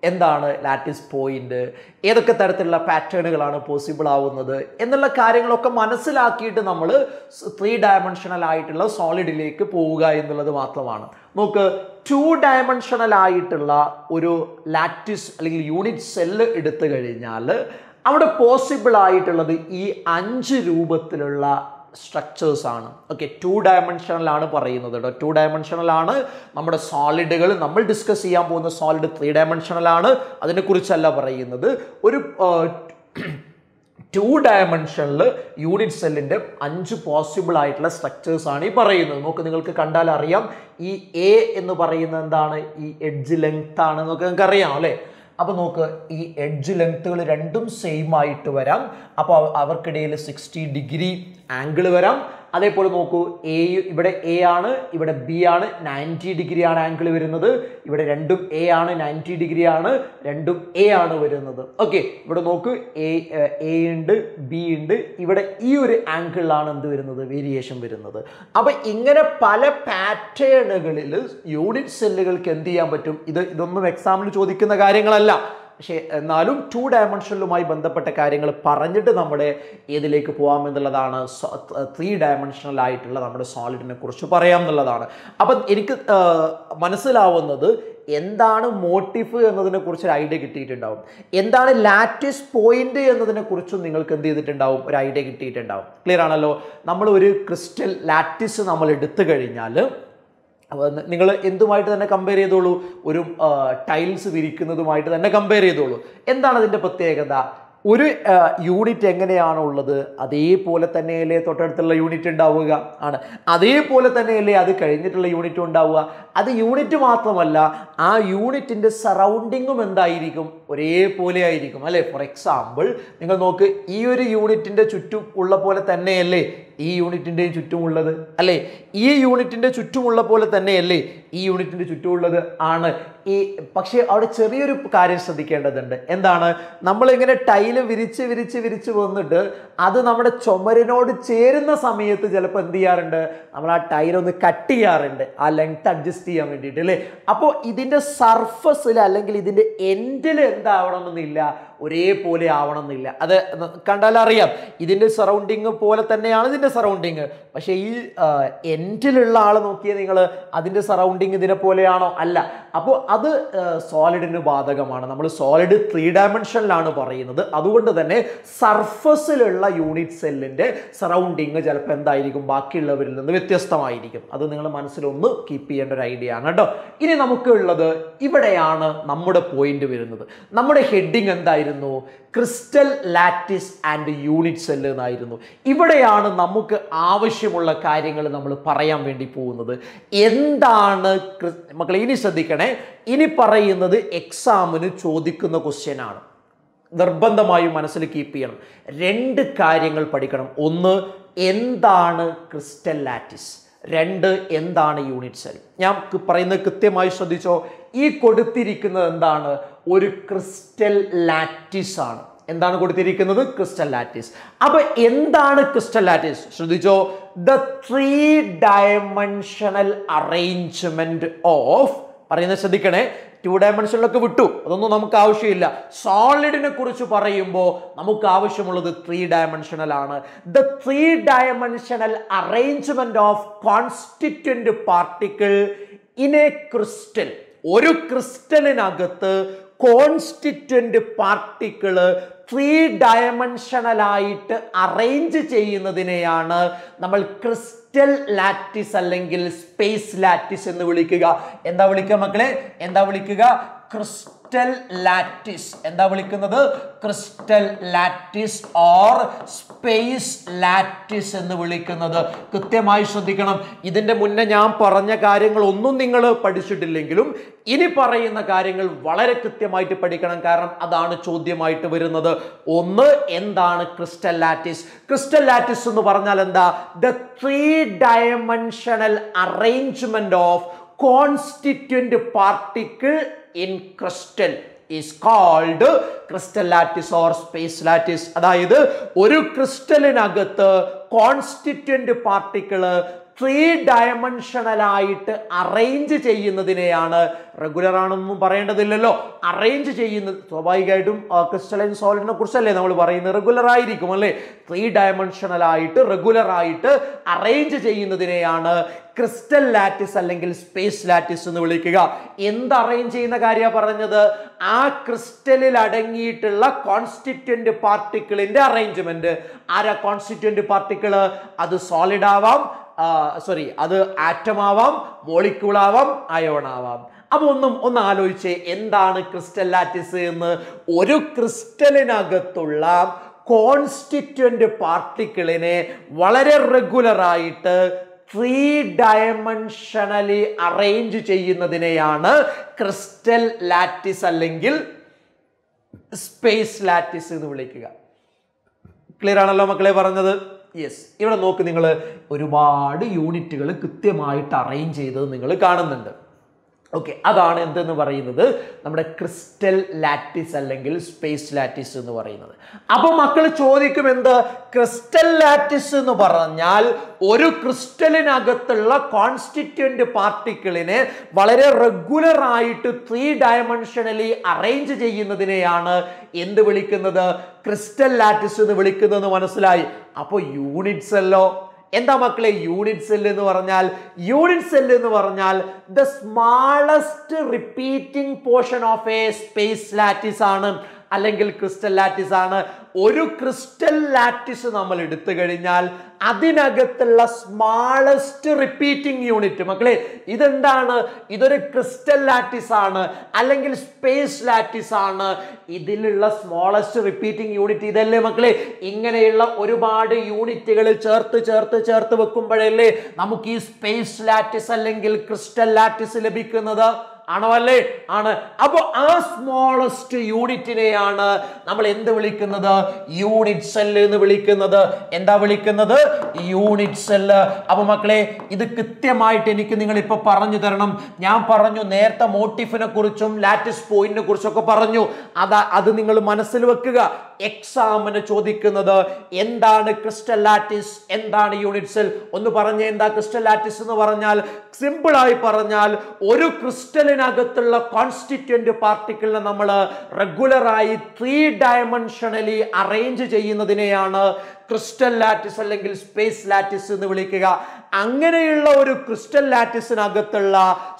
എന്താണ് ലാറ്റിസ് പോയിന്റ് ഏതൊക്കെ തരത്തിലുള്ള പാറ്റേണുകളാണ് പോസിബിൾ ആവുന്നത് എന്നുള്ള കാര്യങ്ങളൊക്കെ മനസ്സിലാക്കിയിട്ട് നമ്മൾ ത്രീ ഡയമെൻഷണൽ ആയിട്ടുള്ള സോളിഡിലേക്ക് പോവുക എന്നുള്ളത് മാത്രമാണ് നോക്ക് ടു ഡയമെൻഷണൽ ആയിട്ടുള്ള ഒരു ലാറ്റിസ് അല്ലെങ്കിൽ യൂണിറ്റ് സെല്ല് എടുത്തു കഴിഞ്ഞാൽ അവിടെ പോസിബിൾ ആയിട്ടുള്ളത് ഈ അഞ്ച് രൂപത്തിലുള്ള സ്ട്രക്ചേഴ്സ് ആണ് ഓക്കെ ടു ഡയമെൻഷനിലാണ് പറയുന്നത് കേട്ടോ ടു ഡയമെൻഷനിലാണ് നമ്മുടെ സോളിഡുകൾ നമ്മൾ ഡിസ്കസ് ചെയ്യാൻ പോകുന്ന സോളിഡ് ത്രീ ഡയമെൻഷനിലാണ് അതിനെക്കുറിച്ചല്ല പറയുന്നത് ഒരു ടു ഡയമെൻഷനിൽ യൂണിറ്റ് സെല്ലിൻ്റെ അഞ്ച് പോസിബിൾ ആയിട്ടുള്ള സ്ട്രക്ചേഴ്സ് ആണ് ഈ പറയുന്നത് നോക്ക് നിങ്ങൾക്ക് കണ്ടാൽ അറിയാം ഈ എ എന്ന് പറയുന്നത് എന്താണ് ഈ എഡ്ജ് ലെങ്ത് ആണ് എന്നൊക്കെ നിങ്ങൾക്ക് അറിയാം അല്ലേ അപ്പോൾ നോക്ക് ഈ എഡ്ജ് ലെങ്ത്തുകൾ രണ്ടും സെയിം ആയിട്ട് വരാം അപ്പോൾ അവർക്കിടയിൽ സിക്സ്റ്റി ഡിഗ്രി ആംഗിൾ വരാം അതേപോലെ നോക്കൂ എ ഇവിടെ എ ആണ് ഇവിടെ ബി ആണ് നയൻറ്റി ഡിഗ്രി ആണ് ആംഗിൾ വരുന്നത് ഇവിടെ രണ്ടും എ ആണ് നയൻറ്റി ഡിഗ്രി ആണ് രണ്ടും എ ആണ് വരുന്നത് ഓക്കെ ഇവിടെ നോക്കൂ എ എ ഉണ്ട് ബി ഉണ്ട് ഇവിടെ ഈ ഒരു ആംഗിളിലാണ് എന്ത് വരുന്നത് വേരിയേഷൻ വരുന്നത് അപ്പൊ ഇങ്ങനെ പല പാറ്റേണുകളിൽ യൂണിറ്റ് സെല്ലുകൾക്ക് എന്ത് ചെയ്യാൻ പറ്റും ഇത് ഇതൊന്നും എക്സാമിന് ചോദിക്കുന്ന കാര്യങ്ങളല്ല പക്ഷേ എന്നാലും ടു ഡയമെൻഷനിലുമായി ബന്ധപ്പെട്ട കാര്യങ്ങൾ പറഞ്ഞിട്ട് നമ്മുടെ ഏതിലേക്ക് പോകാം എന്നുള്ളതാണ് ത്രീ ഡയമെൻഷണൽ ആയിട്ടുള്ള നമ്മുടെ സോളിഡിനെ കുറിച്ച് പറയാം എന്നുള്ളതാണ് അപ്പം എനിക്ക് ആ, മനസ്സിലാവുന്നത് എന്താണ് മോട്ടീഫ് എന്നതിനെ കുറിച്ച് ഒരു ഐഡിയ കിട്ടിയിട്ടുണ്ടാവും എന്താണ് ലാറ്റിസ് പോയിന്റ് എന്നതിനെ കുറിച്ചും നിങ്ങൾക്ക് എന്ത് ചെയ്തിട്ടുണ്ടാവും ഒരു ഐഡിയ കിട്ടിയിട്ടുണ്ടാവും ക്ലിയർ ആണല്ലോ നമ്മൾ ഒരു ക്രിസ്റ്റൽ ലാറ്റിസ് നമ്മൾ എടുത്തു കഴിഞ്ഞാൽ നിങ്ങൾ എന്തുമായിട്ട് തന്നെ കമ്പയർ ചെയ്തോളൂ ഒരു ടൈൽസ് വിരിക്കുന്നതുമായിട്ട് തന്നെ കമ്പയർ ചെയ്തോളൂ എന്താണ് അതിൻ്റെ പ്രത്യേകത ഒരു യൂണിറ്റ് എങ്ങനെയാണോ ഉള്ളത് അതേപോലെ തന്നെയല്ലേ തൊട്ടടുത്തുള്ള യൂണിറ്റ് ഉണ്ടാവുക ആണ് അതേപോലെ തന്നെയല്ലേ അത് കഴിഞ്ഞിട്ടുള്ള യൂണിറ്റ് ഉണ്ടാവുക അത് യൂണിറ്റ് മാത്രമല്ല ആ യൂണിറ്റിൻ്റെ സറൗണ്ടിങ്ങും എന്തായിരിക്കും ഒരേപോലെ ആയിരിക്കും അല്ലേ ഫോർ എക്സാമ്പിൾ നിങ്ങൾ നോക്ക് ഈ ഒരു യൂണിറ്റിൻ്റെ ചുറ്റും ഉള്ള പോലെ തന്നെയല്ലേ ഈ യൂണിറ്റിൻ്റെയും ചുറ്റുമുള്ളത് അല്ലേ ഈ യൂണിറ്റിൻ്റെ ചുറ്റുമുള്ള പോലെ തന്നെയല്ലേ ഈ യൂണിറ്റിൻ്റെ ചുറ്റുമുള്ളത് ആണ് ഈ പക്ഷേ അവിടെ ചെറിയൊരു കാര്യം ശ്രദ്ധിക്കേണ്ടതുണ്ട് എന്താണ് നമ്മളിങ്ങനെ ടൈല് വിരിച്ച് വിരിച്ച് വിരിച്ച് വന്നിട്ട് അത് നമ്മുടെ ചുമരിനോട് ചേരുന്ന സമയത്ത് ചിലപ്പോൾ എന്ത് ചെയ്യാറുണ്ട് നമ്മൾ ആ ടൈലൊന്ന് കട്ട് ചെയ്യാറുണ്ട് ആ ലെങ്ത് അഡ്ജസ്റ്റ് ചെയ്യാൻ വേണ്ടിയിട്ട് അല്ലേ അപ്പോൾ ഇതിൻ്റെ സർഫസിൽ അല്ലെങ്കിൽ ഇതിൻ്റെ എൻഡിൽ എന്താവണമെന്നില്ല ഒരേപോലെ ആവണമെന്നില്ല അത് കണ്ടാൽ അറിയാം ഇതിൻ്റെ സറൗണ്ടിങ് പോലെ തന്നെയാണ് ഇതിൻ്റെ സറൗണ്ടിങ് പക്ഷേ ഈ എൻഡിലുള്ള ആൾ നോക്കിയാൽ നിങ്ങൾ അതിൻ്റെ സറൗണ്ടിങ് ഇതിനെ പോലെയാണോ അല്ല അപ്പോൾ അത് സോളിഡിന് ബാധകമാണ് നമ്മൾ സോളിഡ് ത്രീ ഡയമെൻഷനിലാണ് പറയുന്നത് അതുകൊണ്ട് തന്നെ സർഫസിലുള്ള യൂണിറ്റ് സെല്ലിൻ്റെ സറൗണ്ടിങ് ചിലപ്പോൾ എന്തായിരിക്കും ബാക്കിയുള്ളവരിൽ നിന്ന് വ്യത്യസ്തമായിരിക്കും അത് നിങ്ങൾ മനസ്സിലൊന്ന് കീപ്പ് ചെയ്യേണ്ട ഒരു ഐഡിയ ആണ് കേട്ടോ ഇനി നമുക്ക് ഉള്ളത് ഇവിടെയാണ് നമ്മുടെ പോയിന്റ് വരുന്നത് നമ്മുടെ ഹെഡിങ് എന്തായിരുന്നു crystal lattice and unit cell എന്നായിരുന്നു ഇവിടെയാണ് നമുക്ക് ആവശ്യമുള്ള കാര്യങ്ങൾ നമ്മൾ പറയാൻ വേണ്ടി പോകുന്നത് എന്താണ് ക്രി- മക്കളെ ഇനി ശ്രദ്ധിക്കണേ ഇനി പറയുന്നത് എക്സാമിന് ചോദിക്കുന്ന ക്വസ്റ്റ്യൻ ആണ് നിർബന്ധമായും മനസ്സിൽ കീപ്പ് ചെയ്യണം രണ്ട് കാര്യങ്ങൾ പഠിക്കണം ഒന്ന് എന്താണ് ക്രിസ്റ്റൽ ലാറ്റിസ് രണ്ട് എന്താണ് യൂണിറ്റ് സെൽ ഞാൻ ക- പറയുന്നത് കൃത്യമായി ശ്രദ്ധിച്ചോ ഈ കൊടുത്തിരിക്കുന്നത് എന്താണ് ഒരു ക്രിസ്റ്റൽ ലാറ്റിസ് ആണ് എന്താണ് കൊടുത്തിരിക്കുന്നത് ക്രിസ്റ്റൽ ലാറ്റിസ് അപ്പൊ എന്താണ് ക്രിസ്റ്റൽ ലാറ്റിസ് ശ്രദ്ധിച്ചോ the three dimensional arrangement of പറയുന്നത് ശ്രദ്ധിക്കണേ ടു ഡയമെൻഷനിലൊക്കെ വിട്ടു അതൊന്നും നമുക്ക് ആവശ്യമില്ല സോളിഡിനെ കുറിച്ച് പറയുമ്പോൾ നമുക്ക് ആവശ്യമുള്ളത് ത്രീ ഡയമെൻഷനൽ ആണ് the three dimensional arrangement of constituent particle in a crystal ഒരു ക്രിസ്റ്റലിനകത്ത് കോൺസ്റ്റിറ്റ്വന്റ് പാർട്ടിക്കിള് ത്രീ ഡയമെൻഷനലായിട്ട് അറേഞ്ച് ചെയ്യുന്നതിനെയാണ് നമ്മൾ ക്രിസ്റ്റൽ ലാറ്റിസ് അല്ലെങ്കിൽ സ്പേസ് ലാറ്റിസ് എന്ന് വിളിക്കുക എന്താ വിളിക്കുക മക്കളെ എന്താ വിളിക്കുക ക്രിസ്റ്റൽ ലാറ്റിസ് എന്താ വിളിക്കുന്നത് crystal lattice or space lattice എന്ന് വിളിക്കുന്നത് കൃത്യമായി ശ്രദ്ധിക്കണം ഇതിന്റെ മുന്നേ ഞാൻ പറഞ്ഞ കാര്യങ്ങൾ ഒന്നും നിങ്ങൾ പഠിച്ചിട്ടില്ലെങ്കിലും ഇനി പറയുന്ന കാര്യങ്ങൾ വളരെ കൃത്യമായിട്ട് പഠിക്കണം കാരണം അതാണ് ചോദ്യമായിട്ട് വരുന്നത് ഒന്ന് എന്താണ് ക്രിസ്റ്റൽ ലാറ്റിസ് ക്രിസ്റ്റൽ ലാറ്റിസ് എന്ന് പറഞ്ഞാൽ എന്താ the three dimensional arrangement of constituent particle in crystal is called crystal lattice or space lattice അതായത് ഒരു ക്രിസ്റ്റലിനകത്ത് കോൺസ്റ്റിറ്റ്വന്റ് പാർട്ടിക്കിള് ത്രീ ഡയമെൻഷണലായിട്ട് അറേഞ്ച് ചെയ്യുന്നതിനെയാണ് റെഗുലർ ആണെന്നും പറയേണ്ടതില്ലല്ലോ അറേഞ്ച് ചെയ്യുന്നത് സ്വാഭാവികമായിട്ടും ക്രിസ്റ്റലൈൻ സോളിഡിനെ കുറിച്ചല്ലേ നമ്മൾ പറയുന്നത് റെഗുലർ ആയിരിക്കും അല്ലേ ത്രീ ഡയമെൻഷണലായിട്ട് റെഗുലർ ആയിട്ട് അറേഞ്ച് ചെയ്യുന്നതിനെയാണ് ക്രിസ്റ്റൽ ലാറ്റിസ് അല്ലെങ്കിൽ സ്പേസ് ലാറ്റിസ് എന്ന് വിളിക്കുക എന്ത് അറേഞ്ച് ചെയ്യുന്ന കാര്യമാണ് പറഞ്ഞത് ആ ക്രിസ്റ്റലിൽ അടങ്ങിയിട്ടുള്ള കോൺസ്റ്റിറ്റ്വന്റ് പാർട്ടിക്കിളിന്റെ അറേഞ്ച്മെന്റ് ആരാ കോൺസ്റ്റിറ്റ്വന്റ് പാർട്ടിക്കിൾ അത് സോളിഡ് ആവാം സോറി അത് ആറ്റം ആവാം മോളിക്യൂൾ ആവാം അയോൺ ആവാം അപ്പൊ ഒന്നും ഒന്ന് ആലോചിച്ചേ എന്താണ് ക്രിസ്റ്റൽ ലാറ്റിസ് എന്ന് ഒരു ക്രിസ്റ്റലിനകത്തുള്ള കോൺസ്റ്റിറ്റ്വന്റ് പാർട്ടിക്കിളിനെ വളരെ റെഗുലർ ആയിട്ട് ത്രീ ഡയമെൻഷനലി അറേഞ്ച് ചെയ്യുന്നതിനെയാണ് ക്രിസ്റ്റൽ ലാറ്റിസ് അല്ലെങ്കിൽ സ്പേസ് ലാറ്റിസ് എന്ന് വിളിക്കുക ക്ലിയർ ആണല്ലോ മക്കളെ പറഞ്ഞത് യെസ് ഇവിടെ നോക്ക് നിങ്ങൾ ഒരുപാട് യൂണിറ്റുകൾ കൃത്യമായിട്ട് അറേഞ്ച് ചെയ്തത് നിങ്ങൾ കാണുന്നുണ്ട് ഓക്കെ അതാണ് എന്തെന്ന് പറയുന്നത് നമ്മുടെ ക്രിസ്റ്റൽ ലാറ്റിസ് അല്ലെങ്കിൽ സ്പേസ് ലാറ്റിസ് എന്ന് പറയുന്നത് അപ്പൊ മക്കൾ ചോദിക്കും എന്ത് ക്രിസ്റ്റൽ ലാറ്റിസ് എന്ന് പറഞ്ഞാൽ ഒരു ക്രിസ്റ്റലിനകത്തുള്ള കോൺസ്റ്റിറ്റ്വന്റ് പാർട്ടിക്കിളിനെ വളരെ റെഗുലർ ആയിട്ട് ത്രീ ഡയമെൻഷനലി അറേഞ്ച് ചെയ്യുന്നതിനെയാണ് എന്ത് വിളിക്കുന്നത് ക്രിസ്റ്റൽ ലാറ്റിസ് എന്ന് വിളിക്കുന്നത് മനസ്സിലായി അപ്പോൾ യൂണിറ്റ്സ് അല്ലോ എന്താ മക്കളെ യൂണിറ്റ് സെൽ എന്ന് പറഞ്ഞാൽ യൂണിറ്റ് സെൽ എന്ന് പറഞ്ഞാൽ the smallest repeating portion of a space lattice ആണ് അല്ലെങ്കിൽ ക്രിസ്റ്റൽ ലാറ്റിസ് ആണ് ഒരു ക്രിസ്റ്റൽ ലാറ്റിസ് നമ്മൾ എടുത്തു കഴിഞ്ഞാൽ അതിനകത്തുള്ള സ്മാളസ്റ്റ് റിപ്പീറ്റിംഗ് യൂണിറ്റ് മക്കളെ ഇതെന്താണ് ഇതൊരു ക്രിസ്റ്റൽ ലാറ്റിസ് ആണ് അല്ലെങ്കിൽ സ്പേസ് ലാറ്റിസ് ആണ് ഇതിലുള്ള സ്മോളസ്റ്റ് റിപ്പീറ്റിംഗ് യൂണിറ്റ് ഇതല്ലേ മക്കളെ ഇങ്ങനെയുള്ള ഒരുപാട് യൂണിറ്റുകൾ ചേർത്ത് ചേർത്ത് ചേർത്ത് വെക്കുമ്പോഴല്ലേ നമുക്ക് ഈ സ്പേസ് ലാറ്റിസ് അല്ലെങ്കിൽ ക്രിസ്റ്റൽ ലാറ്റിസ് ലഭിക്കുന്നത് ആണോ അല്ലേ ആണ് അപ്പൊ ആ സ്മോളസ്റ്റ് യൂണിറ്റിനെയാണ് നമ്മൾ എന്ത് വിളിക്കുന്നത് യൂണിറ്റ് സെല്ല് എന്ന് വിളിക്കുന്നത് എന്താ വിളിക്കുന്നത് യൂണിറ്റ് സെല്ല് അപ്പൊ മക്കളെ ഇത് കൃത്യമായിട്ട് എനിക്ക് നിങ്ങൾ ഇപ്പൊ പറഞ്ഞു തരണം ഞാൻ പറഞ്ഞു നേരത്തെ മോട്ടിഫിനെ കുറിച്ചും ലാറ്റിസ് പോയിന്റിനെ കുറിച്ചൊക്കെ പറഞ്ഞു അതാ അത് നിങ്ങൾ മനസ്സിൽ വെക്കുക എക്സാമിന് ചോദിക്കുന്നത് എന്താണ് ക്രിസ്റ്റൽ ലാറ്റിസ് എന്താണ് യൂണിറ്റ് സെൽ ഒന്ന് പറഞ്ഞേ എന്താ ക്രിസ്റ്റൽ ലാറ്റിസ് എന്ന് പറഞ്ഞാൽ സിമ്പിൾ ആയി പറഞ്ഞാൽ ഒരു ക്രിസ്റ്റലിനകത്തുള്ള കോൺസ്റ്റിറ്റ്വന്റ് പാർട്ടിക്കിളിനെ നമ്മൾ റെഗുലറായി ത്രീ ഡയമെൻഷനലി അറേഞ്ച് ചെയ്യുന്നതിനെയാണ് ക്രിസ്റ്റൽ ലാറ്റിസ് അല്ലെങ്കിൽ സ്പേസ് ലാറ്റിസ് എന്ന് വിളിക്കുക അങ്ങനെയുള്ള ഒരു ക്രിസ്റ്റൽ ലാറ്റിസിനകത്തുള്ള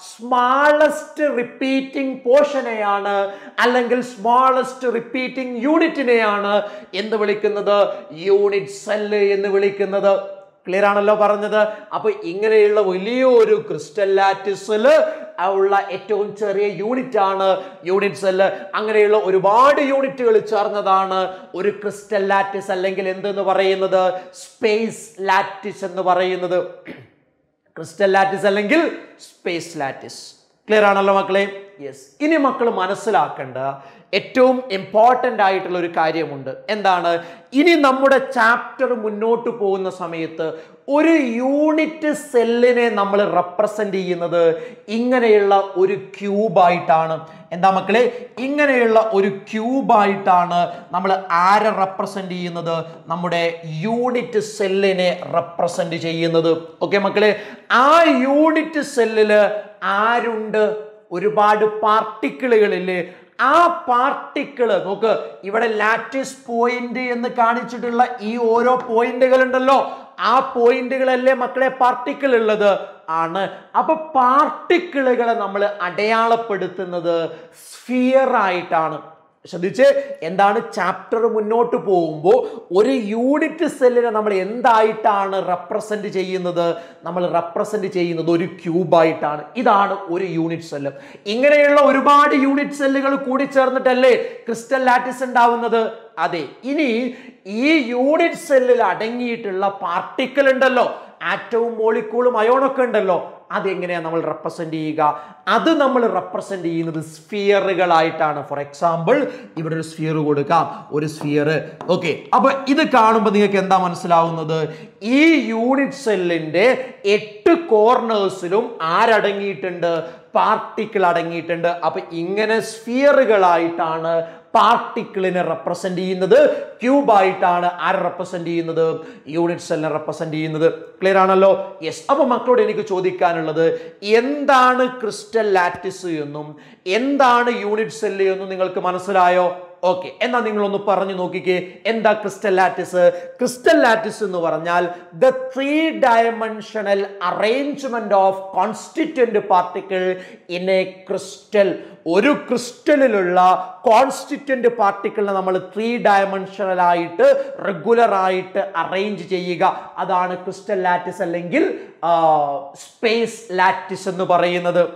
സ്മാളസ്റ്റ് റിപ്പീറ്റിംഗ് പോർഷനെയാണ് അല്ലെങ്കിൽ സ്മാളസ്റ്റ് റിപ്പീറ്റിംഗ് യൂണിറ്റിനെയാണ് എന്ന് വിളിക്കുന്നത് യൂണിറ്റ് സെല്ല് എന്ന് വിളിക്കുന്നത് ക്ലിയർ ആണല്ലോ പറഞ്ഞത് അപ്പൊ ഇങ്ങനെയുള്ള വലിയൊരു ക്രിസ്റ്റൽ ലാറ്റിസിൽ ഉള്ള ഏറ്റവും ചെറിയ യൂണിറ്റ് ആണ് യൂണിറ്റ് സെല്ല് അങ്ങനെയുള്ള ഒരുപാട് യൂണിറ്റുകൾ ചേർന്നതാണ് ഒരു ക്രിസ്റ്റൽ ലാറ്റിസ് അല്ലെങ്കിൽ എന്തെന്ന് പറയുന്നത് സ്പേസ് ലാറ്റിസ് എന്ന് പറയുന്നത് ക്രിസ്റ്റൽ ലാറ്റിസ് അല്ലെങ്കിൽ സ്പേസ് ലാറ്റിസ് ക്ലിയർ ആണല്ലോ മക്കളെ യെസ് ഇനി മക്കൾ മനസ്സിലാക്കേണ്ട ഏറ്റവും ഇമ്പോർട്ടൻ്റ് ആയിട്ടുള്ള ഒരു കാര്യമുണ്ട് എന്താണ് ഇനി നമ്മുടെ ചാപ്റ്റർ മുന്നോട്ട് പോകുന്ന സമയത്ത് ഒരു യൂണിറ്റ് സെല്ലിനെ നമ്മൾ റെപ്രസെൻ്റ് ചെയ്യുന്നത് ഇങ്ങനെയുള്ള ഒരു ക്യൂബായിട്ടാണ് എന്താ മക്കളെ ഇങ്ങനെയുള്ള ഒരു ക്യൂബായിട്ടാണ് നമ്മൾ ആരെ റെപ്രസെൻ്റ് ചെയ്യുന്നത് നമ്മുടെ യൂണിറ്റ് സെല്ലിനെ റെപ്രസെൻ്റ് ചെയ്യുന്നത് ഓക്കെ മക്കളെ ആ യൂണിറ്റ് സെല്ലിൽ ആരുണ്ട് ഒരുപാട് പാർട്ടിക്കിളുകളില്ലേ ആ പാർട്ടിക്കിള് നോക്ക് ഇവിടെ ലാറ്റിസ് പോയിന്റ് എന്ന് കാണിച്ചിട്ടുള്ള ഈ ഓരോ പോയിന്റുകൾ ഉണ്ടല്ലോ ആ പോയിന്റുകളല്ലേ മക്കളെ പാർട്ടിക്കിൾ ഉള്ളത് ആണ് അപ്പൊ പാർട്ടിക്കിളുകളെ നമ്മൾ അടയാളപ്പെടുത്തുന്നത് സ്ഫിയർ ആയിട്ടാണ് ശ്രദ്ധിച്ച് എന്താണ് ചാപ്റ്റർ മുന്നോട്ട് പോകുമ്പോൾ ഒരു യൂണിറ്റ് സെല്ലിനെ നമ്മൾ എന്തായിട്ടാണ് റെപ്രസെന്റ് ചെയ്യുന്നത് നമ്മൾ റെപ്രസെന്റ് ചെയ്യുന്നത് ഒരു ക്യൂബായിട്ടാണ് ഇതാണ് ഒരു യൂണിറ്റ് സെല്ല് ഇങ്ങനെയുള്ള ഒരുപാട് യൂണിറ്റ് സെല്ലുകൾ കൂടി ചേർന്നിട്ടല്ലേ ക്രിസ്റ്റൽ ലാറ്റിസ് ഉണ്ടാവുന്നത് അതെ ഇനി ഈ യൂണിറ്റ് സെല്ലിൽ അടങ്ങിയിട്ടുള്ള പാർട്ടിക്കിൾ ഉണ്ടല്ലോ ആറ്റവും മോളിക്കൂളും അയോണൊക്കെ ഉണ്ടല്ലോ അതെങ്ങനെയാണ് നമ്മൾ റെപ്രസെന്റ് ചെയ്യുക അത് നമ്മൾ റെപ്രസെന്റ് ചെയ്യുന്നത് സ്ഫിയറുകളായിട്ടാണ് ഫോർ എക്സാമ്പിൾ ഇവിടെ ഒരു സ്ഫിയർ കൊടുക്കാം ഒരു സ്ഫിയർ ഓക്കെ അപ്പൊ ഇത് കാണുമ്പോൾ നിങ്ങൾക്ക് എന്താ മനസ്സിലാവുന്നത് ഈ യൂണിറ്റ് സെല്ലിന്റെ എട്ട് കോർണേഴ്സിലും ആരടങ്ങിയിട്ടുണ്ട് പാർട്ടിക്കിൾ അടങ്ങിയിട്ടുണ്ട് അപ്പൊ ഇങ്ങനെ സ്ഫിയറുകളായിട്ടാണ് പാർട്ടിക്കിളിനെ റെപ്രസെന്റ് ചെയ്യുന്നത് ക്യൂബ് ആയിട്ടാണ് ആരെ റെപ്രസെന്റ് ചെയ്യുന്നത് യൂണിറ്റ് സെല്ലിനെ റെപ്രസെന്റ് ചെയ്യുന്നത് ക്ലിയർ ആണല്ലോ യെസ് അപ്പൊ മക്കളോട് എനിക്ക് ചോദിക്കാനുള്ളത് എന്താണ് ക്രിസ്റ്റൽ ലാറ്റിസ് എന്നും എന്താണ് യൂണിറ്റ് സെല്ല് എന്നും നിങ്ങൾക്ക് മനസ്സിലായോ ഓക്കെ എന്നാ നിങ്ങളൊന്ന് പറഞ്ഞു നോക്കിക്കേ എന്താ ക്രിസ്റ്റൽ ലാറ്റിസ് ക്രിസ്റ്റൽ ലാറ്റിസ് എന്ന് പറഞ്ഞാൽ the three dimensional arrangement of constituent particle in a crystal ഒരു ക്രിസ്റ്റലിലുള്ള കോൺസ്റ്റിറ്റ്യന്റ് പാർട്ടിക്കിളിനെ നമ്മൾ ത്രീ ഡയമെൻഷണൽ ആയിട്ട് റെഗുലർ ആയിട്ട് അറേഞ്ച് ചെയ്യുക അതാണ് ക്രിസ്റ്റൽ ലാറ്റിസ് അല്ലെങ്കിൽ സ്പേസ് ലാറ്റിസ് എന്ന് പറയുന്നത്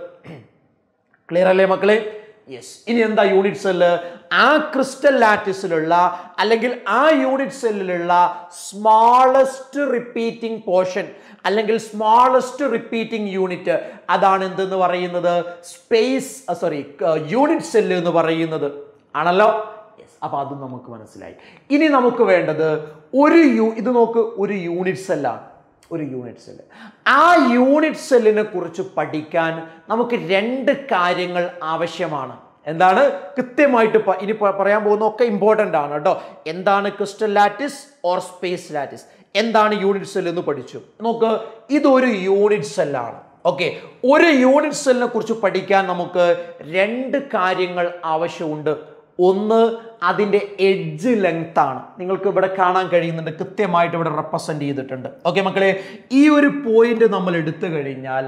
ക്ലിയർ അല്ലേ മക്കളെ യെസ് ഇനി എന്താ യൂണിറ്റ് സെല്ല് ആ ക്രിസ്റ്റൽ ലാറ്റിസിലുള്ള അല്ലെങ്കിൽ ആ യൂണിറ്റ് സെല്ലിലുള്ള സ്മാളസ്റ്റ് റിപ്പീറ്റിംഗ് പോർഷൻ അല്ലെങ്കിൽ സ്മാളസ്റ്റ് റിപ്പീറ്റിംഗ് യൂണിറ്റ് അതാണ് എന്തെന്ന് പറയുന്നത് സ്പേസ് സോറി യൂണിറ്റ് സെല്ല് എന്ന് പറയുന്നത് ആണല്ലോ യെസ് അപ്പൊ അതും നമുക്ക് മനസ്സിലായി ഇനി നമുക്ക് വേണ്ടത് ഒരു യു ഇത് നോക്ക് ഒരു യൂണിറ്റ് സെല്ലാണ് ഒരു യൂണിറ്റ് സെല്ല് ആ യൂണിറ്റ് സെല്ലിനെ കുറിച്ച് പഠിക്കാൻ നമുക്ക് രണ്ട് കാര്യങ്ങൾ ആവശ്യമാണ് എന്താണ് കൃത്യമായിട്ട് പ- ഇനി പ- പറയാൻ പോകുന്ന ഒക്കെ ഇമ്പോർട്ടൻ്റ് ആണ് കേട്ടോ എന്താണ് crystal lattice or space lattice എന്താണ് യൂണിറ്റ് സെൽ എന്ന് പഠിച്ചു നോക്ക് ഇതൊരു യൂണിറ്റ് സെല്ലാണ് ഓക്കെ ഒരു യൂണിറ്റ് സെല്ലിനെ കുറിച്ച് പഠിക്കാൻ നമുക്ക് രണ്ട് കാര്യങ്ങൾ ആവശ്യമുണ്ട് ഒന്ന് അതിൻ്റെ എഡ്ജ് ലെങ്ത് ആണ് നിങ്ങൾക്ക് ഇവിടെ കാണാൻ കഴിയുന്നുണ്ട് കൃത്യമായിട്ട് ഇവിടെ റെപ്രസെന്റ് ചെയ്തിട്ടുണ്ട് ഓക്കെ മക്കളെ ഈ ഒരു പോയിന്റ് നമ്മൾ എടുത്തു കഴിഞ്ഞാൽ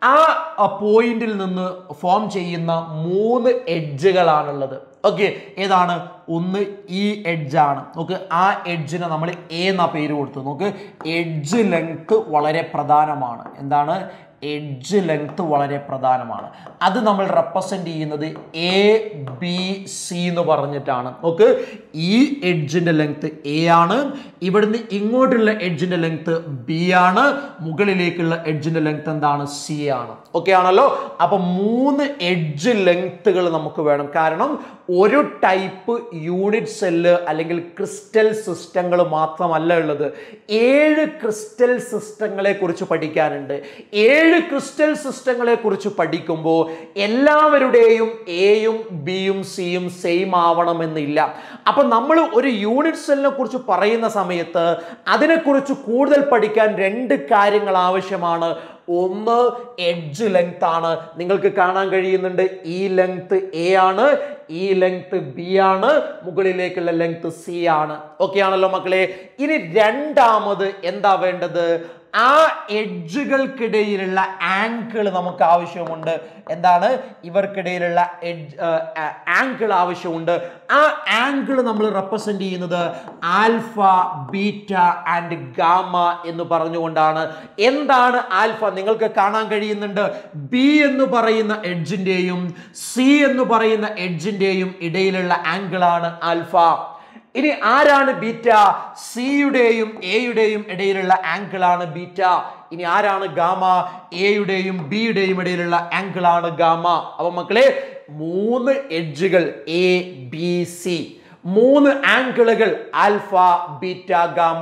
ആ പോയിന്റിൽ നിന്ന് ഫോം ചെയ്യുന്ന മൂന്ന് എഡ്ജുകളാണുള്ളത് ഓക്കെ ഏതാണ് ഒന്ന് ഈ എഡ്ജാണ് നോക്ക് ആ എഡ്ജിന് നമ്മൾ എ എന്ന പേര് കൊടുത്തു നോക്ക് എഡ്ജ് ലെങ്ത് വളരെ പ്രധാനമാണ് എന്താണ് എഡ്ജ് ലെങ്ത് വളരെ പ്രധാനമാണ് അത് നമ്മൾ റെപ്രസെന്റ് ചെയ്യുന്നത് എ ബി സി എന്ന് പറഞ്ഞിട്ടാണ് നോക്ക് ഈ എഡ്ജിന്റെ ലെങ്ത് എ ആണ് ഇവിടുന്ന് ഇങ്ങോട്ടുള്ള എഡ്ജിന്റെ ലെങ്ത് ബി ആണ് മുകളിലേക്കുള്ള എഡ്ജിന്റെ ലെങ്ത് എന്താണ് സി ആണ് ഓക്കെ ആണല്ലോ അപ്പൊ മൂന്ന് എഡ്ജ് ലെങ്ത്തുകൾ നമുക്ക് വേണം കാരണം ഒരു ടൈപ്പ് യൂണിറ്റ് സെല്ല് അല്ലെങ്കിൽ ക്രിസ്റ്റൽ സിസ്റ്റങ്ങൾ മാത്രമല്ല ഉള്ളത് ഏഴ് ക്രിസ്റ്റൽ സിസ്റ്റങ്ങളെ കുറിച്ച് പഠിക്കാനുണ്ട് ഏഴ് ക്രിസ്റ്റൽ സിസ്റ്റങ്ങളെ കുറിച്ച് പഠിക്കുമ്പോൾ എല്ലാവരുടെയും എയും ബിയും സിയും സെയിം ആവണമെന്നില്ല അപ്പൊ നമ്മൾ ഒരു യൂണിറ്റ് സെല്ലിനെ കുറിച്ച് പറയുന്ന സമയത്ത് അതിനെക്കുറിച്ച് കൂടുതൽ പഠിക്കാൻ രണ്ട് കാര്യങ്ങൾ ആവശ്യമാണ് ഒന്ന് എഡ്ജ് ലെങ്ത് ആണ് നിങ്ങൾക്ക് കാണാൻ കഴിയുന്നുണ്ട് ഈ ലെങ്ത് എ ആണ് ഈ ലെങ്ത് ബി ആണ് മുകളിലേക്കുള്ള ലെങ്ത് സി ആണ് ഓക്കെ ആണല്ലോ മക്കളെ ഇനി രണ്ടാമത് എന്താ വേണ്ടത് ആ എഡ്ജുകൾക്കിടയിലുള്ള ആംഗിൾ നമുക്ക് ആവശ്യമുണ്ട് എന്താണ് ഇവർക്കിടയിലുള്ള എഡ്ജ് ആംഗിൾ ആവശ്യമുണ്ട് ആ ആംഗിൾ നമ്മൾ റെപ്രസെന്റ് ചെയ്യുന്നത് ആൽഫ ബീറ്റ ആൻഡ് ഗാമ എന്ന് പറഞ്ഞുകൊണ്ടാണ് എന്താണ് ആൽഫ നിങ്ങൾക്ക് കാണാൻ കഴിയുന്നുണ്ട് ബി എന്ന് പറയുന്ന എഡ്ജിന്റെയും സി എന്ന് പറയുന്ന എഡ്ജിന്റെയും ഇടയിലുള്ള ആംഗിൾ ആണ് ആൽഫ ഇനി ആരാണ് ബീറ്റ സിയുടെയും എയുടെയും ഇടയിലുള്ള ആംഗിൾ ആണ് ബീറ്റ ഇനി ആരാണ് ഗാമ എയുടെയും ബിയുടെയും ഇടയിലുള്ള ആംഗിൾ ആണ് ഗാമ അപ്പൊ മക്കളെ മൂന്ന് എഡ്ജുകൾ എ ബി സി മൂന്ന് ആംഗിളുകൾ ആൽഫ ബീറ്റ ഗാമ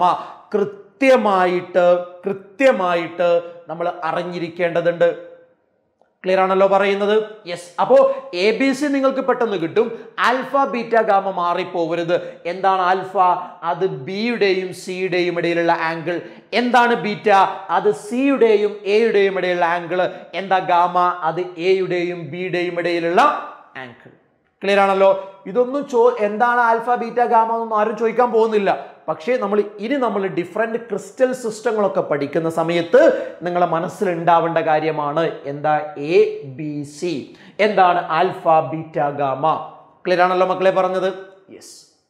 കൃത്യമായിട്ട് കൃത്യമായിട്ട് നമ്മൾ അറിഞ്ഞിരിക്കേണ്ടതുണ്ട് ക്ലിയർ ആണല്ലോ പറയുന്നത് യെസ് അപ്പോ എ ബി സി നിങ്ങൾക്ക് പെട്ടെന്ന് കിട്ടും ആൽഫ ബീറ്റ ഗാമ മാറിപ്പോവരുത് എന്താണ് ആൽഫ അത് ബിയുടെയും സിയുടെയും ഇടയിലുള്ള ആംഗിൾ എന്താണ് ബീറ്റ അത് സിയുടെയും എയുടെയും ഇടയിലുള്ള ആംഗിൾ എന്താ ഗാമ അത് എയുടെയും ബിയുടെയും ഇടയിലുള്ള ആംഗിൾ ക്ലിയർ ആണല്ലോ ഇതൊന്നും ചോ എന്താണ് ആൽഫ ബീറ്റ ഗാമ എന്നൊന്നും ആരും ചോദിക്കാൻ പോകുന്നില്ല പക്ഷേ നമ്മൾ ഇനി നമ്മൾ ഡിഫറെന്റ് ക്രിസ്റ്റൽ സിസ്റ്റങ്ങളൊക്കെ പഠിക്കുന്ന സമയത്ത് നിങ്ങളെ മനസ്സിൽ ഉണ്ടാവേണ്ട കാര്യമാണ് എന്താ എ ബി സി എന്താണ് ആൽഫ ബീറ്റ ഗാമ ക്ലിയർ ആണല്ലോ മക്കളെ പറഞ്ഞത് യെസ്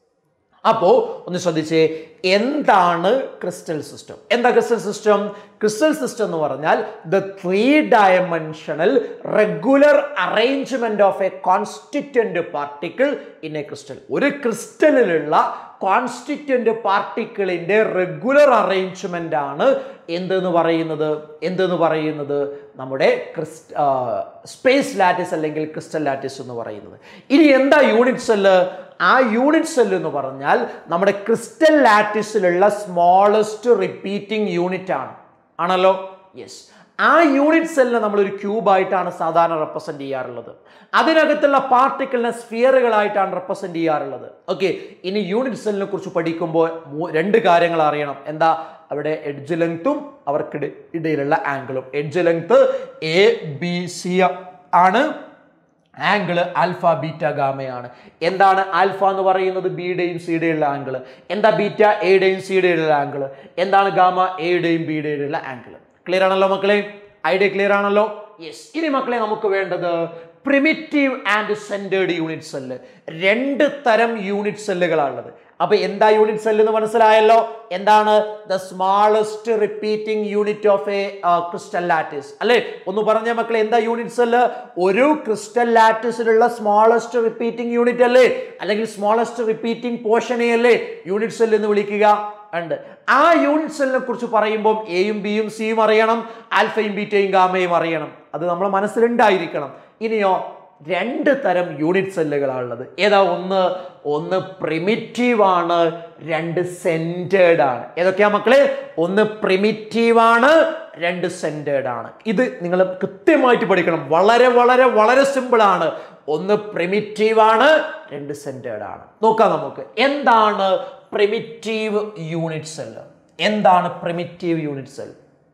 അപ്പോ ഒന്ന് ശ്രദ്ധിച്ചേ എന്താണ് ക്രിസ്റ്റൽ സിസ്റ്റം എന്താ ക്രിസ്റ്റൽ സിസ്റ്റം ക്രിസ്റ്റൽ സിസ്റ്റം എന്ന് പറഞ്ഞാൽ the three dimensional regular arrangement of a constituent particle in a crystal ഒരു ക്രിസ്റ്റലിലുള്ള കോൺസ്റ്റിറ്റ്യന്റ് പാർട്ടിക്കിളിന്റെ റെഗുലർ അറേഞ്ച്മെന്റ് ആണ് എന്തെന്ന് പറയുന്നത് എന്തെന്ന് പറയുന്നത് നമ്മുടെ ക്രിസ്റ്റ് സ്പേസ് ലാറ്റിസ് അല്ലെങ്കിൽ ക്രിസ്റ്റൽ ലാറ്റിസ് എന്ന് പറയുന്നത് ഇനി എന്താ യൂണിറ്റ് സെല്ല് ആ യൂണിറ്റ് സെല്ല് എന്ന് പറഞ്ഞാൽ നമ്മുടെ ക്രിസ്റ്റൽ ലാറ്റിസിലുള്ള സ്മോളസ്റ്റ് റിപ്പീറ്റിംഗ് യൂണിറ്റ് ആണ് ആണല്ലോ യെസ് ആ യൂണിറ്റ് സെല്ലിനെ നമ്മൾ ഒരു ക്യൂബായിട്ടാണ് സാധാരണ റെപ്രസെന്റ് ചെയ്യാറുള്ളത് അതിനകത്തുള്ള പാർട്ടിക്കിളിനെ സ്ഫിയറുകളായിട്ടാണ് റെപ്രസെന്റ് ചെയ്യാറുള്ളത് ഓക്കെ ഇനി യൂണിറ്റ് സെല്ലിനെ കുറിച്ച് പഠിക്കുമ്പോൾ മൂ- രണ്ട് കാര്യങ്ങൾ അറിയണം എന്താ അവിടെ എഡ്ജ് ലെങ്ത്തും അവർക്ക് ഇടയിലുള്ള ആംഗിളും edge length A B C ആണ് ആംഗിള് ആൽഫ ബീറ്റ ഗാമയാണ് എന്താണ് ആൽഫ എന്ന് പറയുന്നത് ബിയുടെയും സിയുടെയുള്ള ആംഗിള് എന്താ ബീറ്റ എയുടെയും സിയുടെയുള്ള ആംഗിള് എന്താണ് ഗാമ എയുടെയും ബിയുടെയുള്ള ആംഗിള് ക്ലിയർ ആണല്ലോ മക്കളെ ഐഡിയ ക്ലിയർ ആണല്ലോ യെസ് ഇനി മക്കളെ നമുക്ക് വേണ്ടത് primitive and centred unit cell രണ്ട് തരം യൂണിറ്റ് സെല്ലുകളാണുള്ളത് അപ്പൊ എന്താ യൂണിറ്റ് സെല്ല് എന്ന് മനസ്സിലായല്ലോ എന്താണ് the smallest repeating unit of a crystal lattice അല്ലെ ഒന്ന് പറഞ്ഞ മക്കളെ എന്താ യൂണിറ്റ് സെല്ല് ഒരു ക്രിസ്റ്റൽ ലാറ്റിസിലുള്ള സ്മാളസ്റ്റ് റിപ്പീറ്റിംഗ് യൂണിറ്റ് അല്ലേ അല്ലെങ്കിൽ സ്മാളസ്റ്റ് റിപ്പീറ്റിംഗ് പോർഷനെ അല്ലേ യൂണിറ്റ് സെല്ല് എന്ന് വിളിക്കുക ഉണ്ട് ആ യൂണിറ്റ് സെല്ലിനെ കുറിച്ച് പറയുമ്പോൾ എയും ബിയും സിയും അറിയണം ആൽഫയും ബീറ്റയും ഗാമയും അറിയണം അത് നമ്മളെ മനസ്സിലുണ്ടായിരിക്കണം ഇനിയോ രണ്ട് തരം യൂണിറ്റ് സെല്ലുകളാണുള്ളത് ഏതാ ഒന്ന് ഒന്ന് പ്രിമിറ്റീവ് ആണ് രണ്ട് സെന്റേർഡ് ആണ് ഏതൊക്കെയാ മക്കളെ ഒന്ന് പ്രിമിറ്റീവ് ആണ് രണ്ട് സെന്റേർഡ് ആണ് ഇത് നിങ്ങൾ കൃത്യമായിട്ട് പഠിക്കണം വളരെ വളരെ വളരെ സിമ്പിൾ ആണ് ഒന്ന് പ്രിമിറ്റീവ് ആണ് രണ്ട് സെന്റേർഡ് ആണ് നോക്കാം നമുക്ക് എന്താണ് പ്രിമിറ്റീവ് യൂണിറ്റ് സെല്ല് എന്താണ് പ്രിമിറ്റീവ് യൂണിറ്റ് സെൽ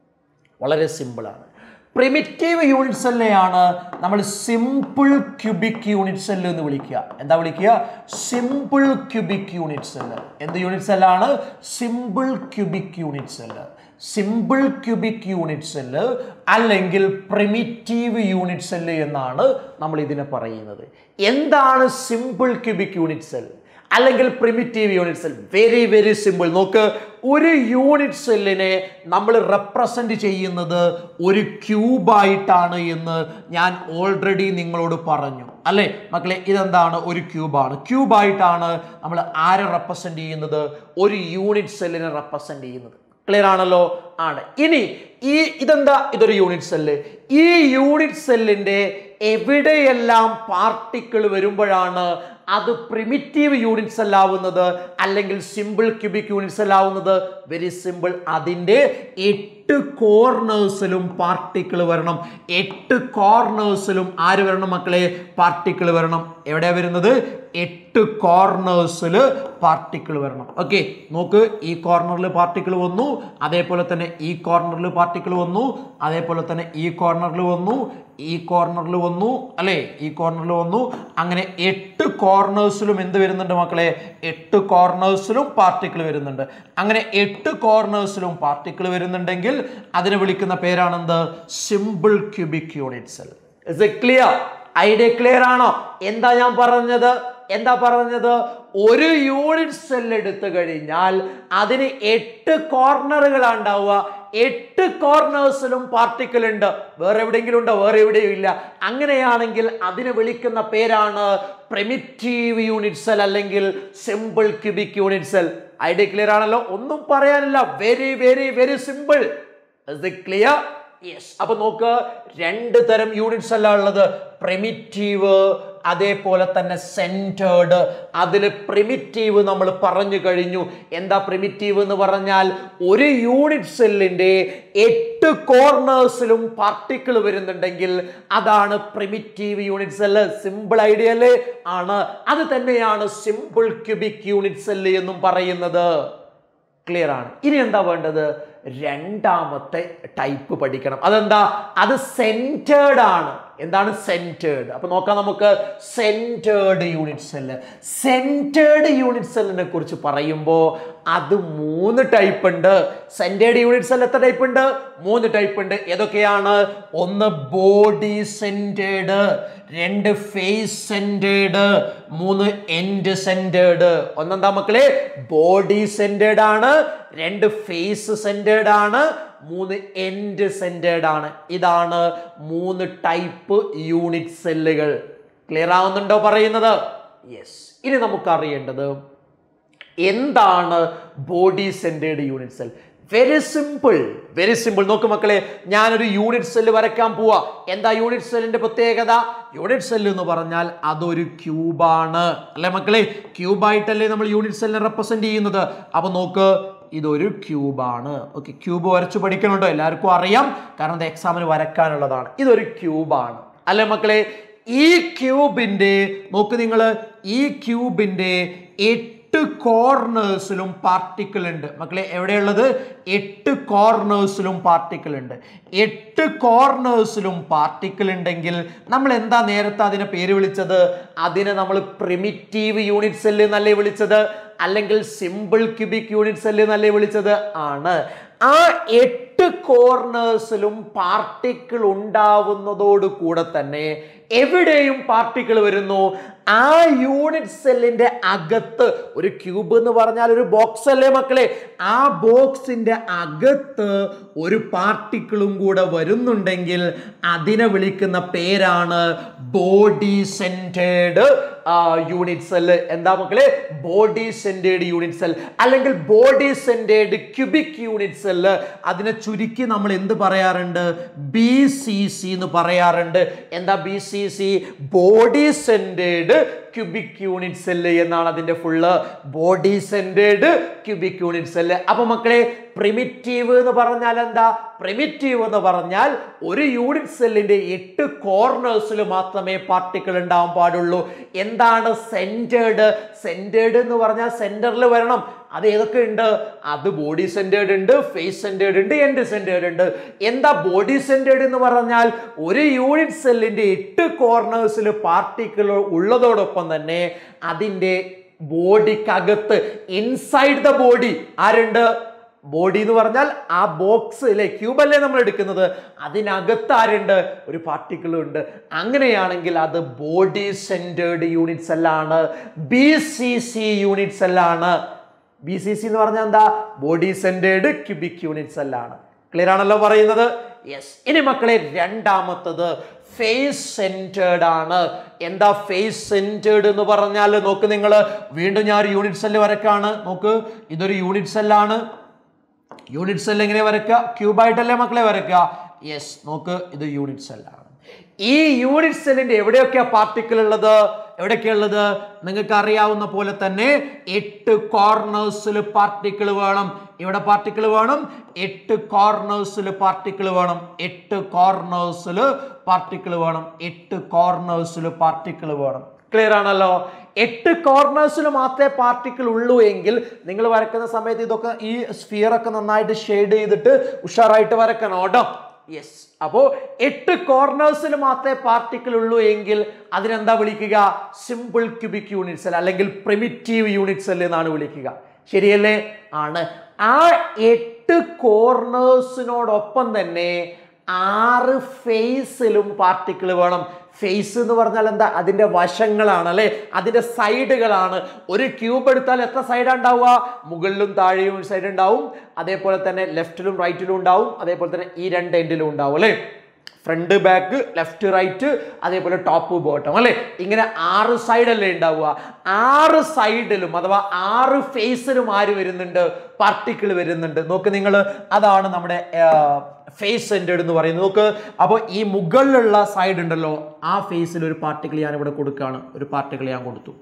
വളരെ സിമ്പിളാണ് പ്രിമിറ്റീവ് യൂണിറ്റ് സെല്ലിനെയാണ് നമ്മൾ സിമ്പിൾ ക്യൂബിക് യൂണിറ്റ് സെല്ല് എന്ന് വിളിക്കുക എന്താ വിളിക്കുക സിമ്പിൾ ക്യൂബിക് യൂണിറ്റ് സെല്ല് എന്ത് യൂണിറ്റ് സെല്ലാണ് simple cubic unit cell simple cubic unit cell അല്ലെങ്കിൽ പ്രിമിറ്റീവ് യൂണിറ്റ് സെല്ല് എന്നാണ് നമ്മൾ ഇതിനെ പറയുന്നത് എന്താണ് സിമ്പിൾ ക്യൂബിക് യൂണിറ്റ് സെൽ അല്ലെങ്കിൽ primitive unit cell very very simple നോക്ക് ഒരു യൂണിറ്റ് സെല്ലിനെ നമ്മൾ റെപ്രസെന്റ് ചെയ്യുന്നത് ഒരു ക്യൂബായിട്ടാണ് എന്ന് ഞാൻ ഓൾറെഡി നിങ്ങളോട് പറഞ്ഞു അല്ലേ മക്കളെ ഇതെന്താണ് ഒരു ക്യൂബാണ് ക്യൂബായിട്ടാണ് നമ്മൾ ആരെ റെപ്രസെന്റ് ചെയ്യുന്നത് ഒരു യൂണിറ്റ് സെല്ലിനെ റെപ്രസെന്റ് ചെയ്യുന്നത് ക്ലിയർ ആണല്ലോ ആണ് ഇനി ഈ ഇതെന്താ ഇതൊരു യൂണിറ്റ് സെല്ല് ഈ യൂണിറ്റ് സെല്ലിന്റെ എവിടെയെല്ലാം പാർട്ടിക്കിൾ വരുമ്പോഴാണ് അത് പ്രിമിറ്റീവ് യൂണിറ്റ് സെൽ ആവുന്നത് അല്ലെങ്കിൽ സിമ്പിൾ ക്യൂബിക് യൂണിറ്റ് സെൽ ആവുന്നത് വെരി സിമ്പിൾ അതിൻ്റെ എട്ട് കോർണേഴ്സിലും പാർട്ടിക്കിൾ വരണം എട്ട് കോർണേഴ്സിലും ആര് വരണം മക്കളെ പാർട്ടിക്കിൾ വരണം എവിടെയാ വരുന്നത് എട്ട് കോർണേഴ്സിൽ പാർട്ടിക്കിൾ വരണം ഓക്കെ നോക്ക് ഈ കോർണറിൽ പാർട്ടിക്കിൾ വന്നു അതേപോലെ തന്നെ ഈ കോർണറിൽ പാർട്ടിക്കിൾ വന്നു അതേപോലെ തന്നെ ഈ കോർണറിൽ വന്നു ഈ കോർണറിൽ വന്നു അല്ലേ ഈ കോർണറിൽ വന്നു അങ്ങനെ എട്ട് കോർണേഴ്സിലും എന്ത് വരുന്നുണ്ട് മക്കളെ എട്ട് കോർണേഴ്സിലും പാർട്ടിക്കിൾ വരുന്നുണ്ട് അങ്ങനെ എട്ട് കോർണേഴ്സിലും പാർട്ടിക്കിൾ വരുന്നുണ്ടെങ്കിൽ അതിനെ വിളിക്കുന്ന പേരാണെന്ത് simple cubic unit cell is a clear idea clear ആണോ എന്താ ഞാൻ പറഞ്ഞത് എന്താ പറഞ്ഞത് ഒരു യൂണിറ്റ് സെൽ എടുത്തു കഴിഞ്ഞാൽ അതിന് എട്ട് കോർണറുകളാണ് ഉണ്ടാവുക എട്ട് കോർണേഴ്സിലും പാർട്ടിക്കിൾ ഉണ്ട് വേറെ എവിടെയെങ്കിലും ഉണ്ടോ വേറെ എവിടെയും ഇല്ല അങ്ങനെയാണെങ്കിൽ അതിന് വിളിക്കുന്ന പേരാണ് പ്രിമിറ്റീവ് യൂണിറ്റ് സെൽ അല്ലെങ്കിൽ simple cubic unit cell idea clear ആണല്ലോ ഒന്നും പറയാനില്ല very very very simple clear yes അപ്പൊ നോക്ക് രണ്ട് തരം യൂണിറ്റ്സ് അല്ല ഉള്ളത് പ്രിമിറ്റീവ് അതേപോലെ തന്നെ സെന്റേർഡ് അതിൽ പ്രിമിറ്റീവ് നമ്മൾ പറഞ്ഞു കഴിഞ്ഞു എന്താ പ്രിമിറ്റീവ് എന്ന് പറഞ്ഞാൽ ഒരു യൂണിറ്റ് സെല്ലിന്റെ എട്ട് കോർണേഴ്സിലും പാർട്ടിക്കിൾ വരുന്നുണ്ടെങ്കിൽ അതാണ് primitive unit cell simple idea അല്ലേ ആണ് അത് തന്നെയാണ് സിമ്പിൾ ക്യൂബിക് യൂണിറ്റ് സെല്ല് എന്നും പറയുന്നത് ക്ലിയർ ആണ് ഇനി എന്താ വേണ്ടത് രണ്ടാമത്തെ ടൈപ്പ് പഠിക്കണം അതെന്താ അത് സെന്റേർഡ് ആണ് എന്താണ് സെന്റേർഡ് അപ്പൊ നോക്കാം നമുക്ക് centred unit cell centred unit സെല്ലിനെ കുറിച്ച് പറയുമ്പോൾ അത് മൂന്ന് ടൈപ്പ് ഉണ്ട് സെന്റേർഡ് യൂണിറ്റ് സെൽ എത്ര ടൈപ്പ് ഉണ്ട് മൂന്ന് ടൈപ്പ് ഉണ്ട് ഏതൊക്കെയാണ് ഒന്ന് ബോഡി സെന്റേർഡ് രണ്ട് ഫേസ് സെന്റേർഡ് മൂന്ന് എൻഡ് സെന്റേർഡ് ഒന്നെന്താ മക്കളെ ബോഡി സെന്റേർഡ് ആണ് രണ്ട് ഫേസ് സെന്റേർഡ് ആണ് മൂന്ന് എൻഡ് സെന്റേർഡ് ആണ് ഇതാണ് മൂന്ന് ടൈപ്പ് യൂണിറ്റ് സെല്ലുകൾ ക്ലിയർ ആവുന്നുണ്ടോ പറയുന്നത് യെസ് ഇനി നമുക്ക് അറിയേണ്ടത് എന്താണ് body centred unit cell very simple very simple നോക്ക് മക്കളെ ഞാനൊരു യൂണിറ്റ് സെല്ല് വരയ്ക്കാൻ പോവാ എന്താ യൂണിറ്റ് സെല്ലിന്റെ പ്രത്യേകത യൂണിറ്റ് സെല്ല് എന്ന് പറഞ്ഞാൽ അതൊരു ക്യൂബാണ് അല്ലെ മക്കളെ ക്യൂബായിട്ടല്ലേ നമ്മൾ യൂണിറ്റ് സെല്ലിനെ റെപ്രസെന്റ് ചെയ്യുന്നത് അപ്പൊ നോക്ക് ഇതൊരു ക്യൂബാണ് ഓക്കെ ക്യൂബ് വരച്ച് പഠിക്കണുണ്ടോ എല്ലാവർക്കും അറിയാം കാരണം ഇത് എക്സാമിന് വരക്കാനുള്ളതാണ് ഇതൊരു ക്യൂബാണ് അല്ലെ മക്കളെ ഈ ക്യൂബിന്റെ നോക്ക് നിങ്ങൾ ഈ ക്യൂബിന്റെ എട്ട് കോർണേഴ്സിലും പാർട്ടിക്കിൾ ഉണ്ട് മക്കളെ എവിടെയുള്ളത് എട്ട് കോർണേഴ്സിലും പാർട്ടിക്കിൾ ഉണ്ട് എട്ട് കോർണേഴ്സിലും പാർട്ടിക്കിൾ ഉണ്ടെങ്കിൽ നമ്മൾ എന്താ നേരത്തെ അതിനെ പേര് വിളിച്ചത് അതിനെ നമ്മൾ പ്രിമിറ്റീവ് യൂണിറ്റ് സെല്ല് എന്നല്ലേ വിളിച്ചത് അല്ലെങ്കിൽ സിമ്പിൾ ക്യൂബിക് യൂണിറ്റ് സെല്ല് എന്നല്ലേ വിളിച്ചത് ആണ് ആ എട്ട് കോർണേഴ്സിലും പാർട്ടിക്കിൾ ഉണ്ടാവുന്നതോട് കൂടെ തന്നെ എവിടെയും പാർട്ടിക്കിൾ വരുന്നു ആ യൂണിറ്റ് സെല്ലിന്റെ അകത്ത് ഒരു ക്യൂബ് എന്ന് പറഞ്ഞാൽ ഒരു ബോക്സ് അല്ലേ മക്കളെ ആ ബോക്സിന്റെ അകത്ത് ഒരു പാർട്ടിക്കിളും കൂടെ വരുന്നുണ്ടെങ്കിൽ അതിനെ വിളിക്കുന്ന പേരാണ് ബോഡി സെന്റേഡ് യൂണിറ്റ് സെല്ല് എന്താ മക്കളെ ബോഡി സെന്റേഡ് യൂണിറ്റ് സെൽ അല്ലെങ്കിൽ body centered cubic unit cell അതിനെ ചുരുക്കി നമ്മൾ എന്ത് പറയാറുണ്ട് ബി സി സി എന്ന് പറയാറുണ്ട് എന്താ B C C body centered cubic unit cell എന്നാണ് അതിന്റെ full body centered cubic unit cell അപ്പൊ മക്കളെ പ്രിമിറ്റീവ് എന്ന് പറഞ്ഞാൽ എന്താ പ്രിമിറ്റീവ് എന്ന് പറഞ്ഞാൽ ഒരു യൂണിറ്റ് സെല്ലിന്റെ എട്ട് കോർണേഴ്സിൽ മാത്രമേ പാർട്ടിക്കിൾ ഉണ്ടാവാൻ പാടുള്ളൂ എന്താണ് സെന്റേഡ് സെന്റേഡ് എന്ന് പറഞ്ഞാൽ സെന്ററിൽ വരണം അത് ഏതൊക്കെ ഉണ്ട് അത് ബോഡി സെന്റേഡ് ഉണ്ട് ഫേസ് സെന്റേഡ് ഉണ്ട് എൻഡ് സെന്റേഡ് ഉണ്ട് എന്താ ബോഡി സെന്റേഡ് എന്ന് പറഞ്ഞാൽ ഒരു യൂണിറ്റ് സെല്ലിന്റെ എട്ട് കോർണേഴ്സിൽ പാർട്ടിക്കിൾ ഉള്ളതോടൊപ്പം തന്നെ അതിൻ്റെ ബോഡിക്കകത്ത് ഇൻസൈഡ് ദ ബോഡി ആരുണ്ട് ബോഡി എന്ന് പറഞ്ഞാൽ ആ ബോക്സ് അല്ലെ ക്യൂബ് അല്ലേ നമ്മൾ എടുക്കുന്നത് അതിനകത്ത് ആരുണ്ട് ഒരു പാർട്ടിക്കിൾ ഉണ്ട് അങ്ങനെയാണെങ്കിൽ അത് ബോഡി സെന്റേർഡ് യൂണിറ്റ് സെല്ലാണ് ബി സി സി യൂണിറ്റ് സെല്ലാണ് ബി സി സി എന്ന് പറഞ്ഞാൽ എന്താ ബോഡി സെന്റേർഡ് ക്യൂബിക് യൂണിറ്റ് സെല്ലാണ് ക്ലിയർ ആണല്ലോ പറയുന്നത് യെസ് ഇനി മക്കളെ രണ്ടാമത്തത് ഫേസ് സെന്റേർഡ് ആണ് എന്താ ഫേസ് സെന്റേർഡ് എന്ന് പറഞ്ഞാൽ നോക്ക് നിങ്ങൾ വീണ്ടും ഞാൻ ഒരു യൂണിറ്റ് സെല്ല് വരക്കാണ് നോക്ക് ഇതൊരു യൂണിറ്റ് സെല്ലാണ് യൂണിറ്റ് സെൽ എങ്ങനെ വരയ്ക്കുക ക്യൂബായിട്ടല്ലേ മക്കളെ വരയ്ക്കുക യെസ് നോക്ക് ഇത് യൂണിറ്റ് സെല്ലാണ് ഈ യൂണിറ്റ് സെല്ലിന്റെ എവിടെയൊക്കെയാ പാർട്ടിക്കിൾ ഉള്ളത് എവിടെയൊക്കെയാ ഉള്ളത് നിങ്ങൾക്ക് അറിയാവുന്ന പോലെ തന്നെ എട്ട് കോർണേഴ്സിൽ പാർട്ടിക്കിൾ വേണം ഇവിടെ പാർട്ടിക്കിൾ വേണം എട്ട് കോർണേഴ്സിൽ പാർട്ടിക്കിൾ വേണം എട്ട് കോർണേഴ്സിൽ പാർട്ടിക്കിൾ വേണം എട്ട് കോർണേഴ്സിൽ പാർട്ടിക്കിൾ വേണം ക്ലിയർ ആണല്ലോ എട്ട് കോർണേഴ്സിൽ മാത്രമേ പാർട്ടിക്കിൾ ഉള്ളൂ എങ്കിൽ നിങ്ങൾ വരക്കുന്ന സമയത്ത് ഇതൊക്കെ ഈ സ്ഫിയർ ഒക്കെ നന്നായിട്ട് ഷെയ്ഡ് ചെയ്തിട്ട് ഉഷാറായിട്ട് വരക്കണം കേട്ടോ യെസ് അപ്പോ എട്ട് കോർണേഴ്സിൽ മാത്രമേ പാർട്ടിക്കിൾ ഉള്ളൂ എങ്കിൽ അതിനെന്താ വിളിക്കുക സിമ്പിൾ ക്യൂബിക് യൂണിറ്റ് സെൽ അല്ലെങ്കിൽ പ്രിമിറ്റീവ് യൂണിറ്റ് സെൽ എന്നാണ് വിളിക്കുക ശരിയല്ലേ ആണ് ആ എട്ട് കോർണേഴ്സിനോടൊപ്പം തന്നെ ആറ് ഫേസിലും പാർട്ടിക്കിൾ വേണം ഫേസ് എന്ന് പറഞ്ഞാൽ എന്താ അതിന്റെ വശങ്ങളാണ് അല്ലെ അതിന്റെ സൈഡുകളാണ് ഒരു ക്യൂബ് എടുത്താൽ എത്ര സൈഡാണ് ഉണ്ടാവുക മുകളിലും താഴെയും ഒരു സൈഡ് ഉണ്ടാവും അതേപോലെ തന്നെ ലെഫ്റ്റിലും റൈറ്റിലും ഉണ്ടാവും അതേപോലെ തന്നെ ഈ രണ്ട് എൻഡിലും ഉണ്ടാവും അല്ലേ ഫ്രണ്ട് ബാക്ക് ലെഫ്റ്റ് റൈറ്റ് അതേപോലെ ടോപ്പ് ബോട്ടം അല്ലേ ഇങ്ങനെ ആറ് സൈഡല്ലേ ഉണ്ടാവുക ആറ് സൈഡിലും അഥവാ ആറ് ഫേസിലും ആര് വരുന്നുണ്ട് പാർട്ടിക്കിൾ വരുന്നുണ്ട് നോക്ക് നിങ്ങൾ അതാണ് നമ്മുടെ ഫേസ് സെൻറ്റേഡ് എന്ന് പറയുന്നത് നോക്ക് അപ്പോൾ ഈ മുകളിലുള്ള സൈഡ് ഉണ്ടല്ലോ ആ ഫേസിൽ ഒരു പാർട്ടിക്കിൾ ഞാൻ ഇവിടെ കൊടുക്കുകയാണ് ഒരു പാർട്ടിക്കിൾ ഞാൻ കൊടുത്തു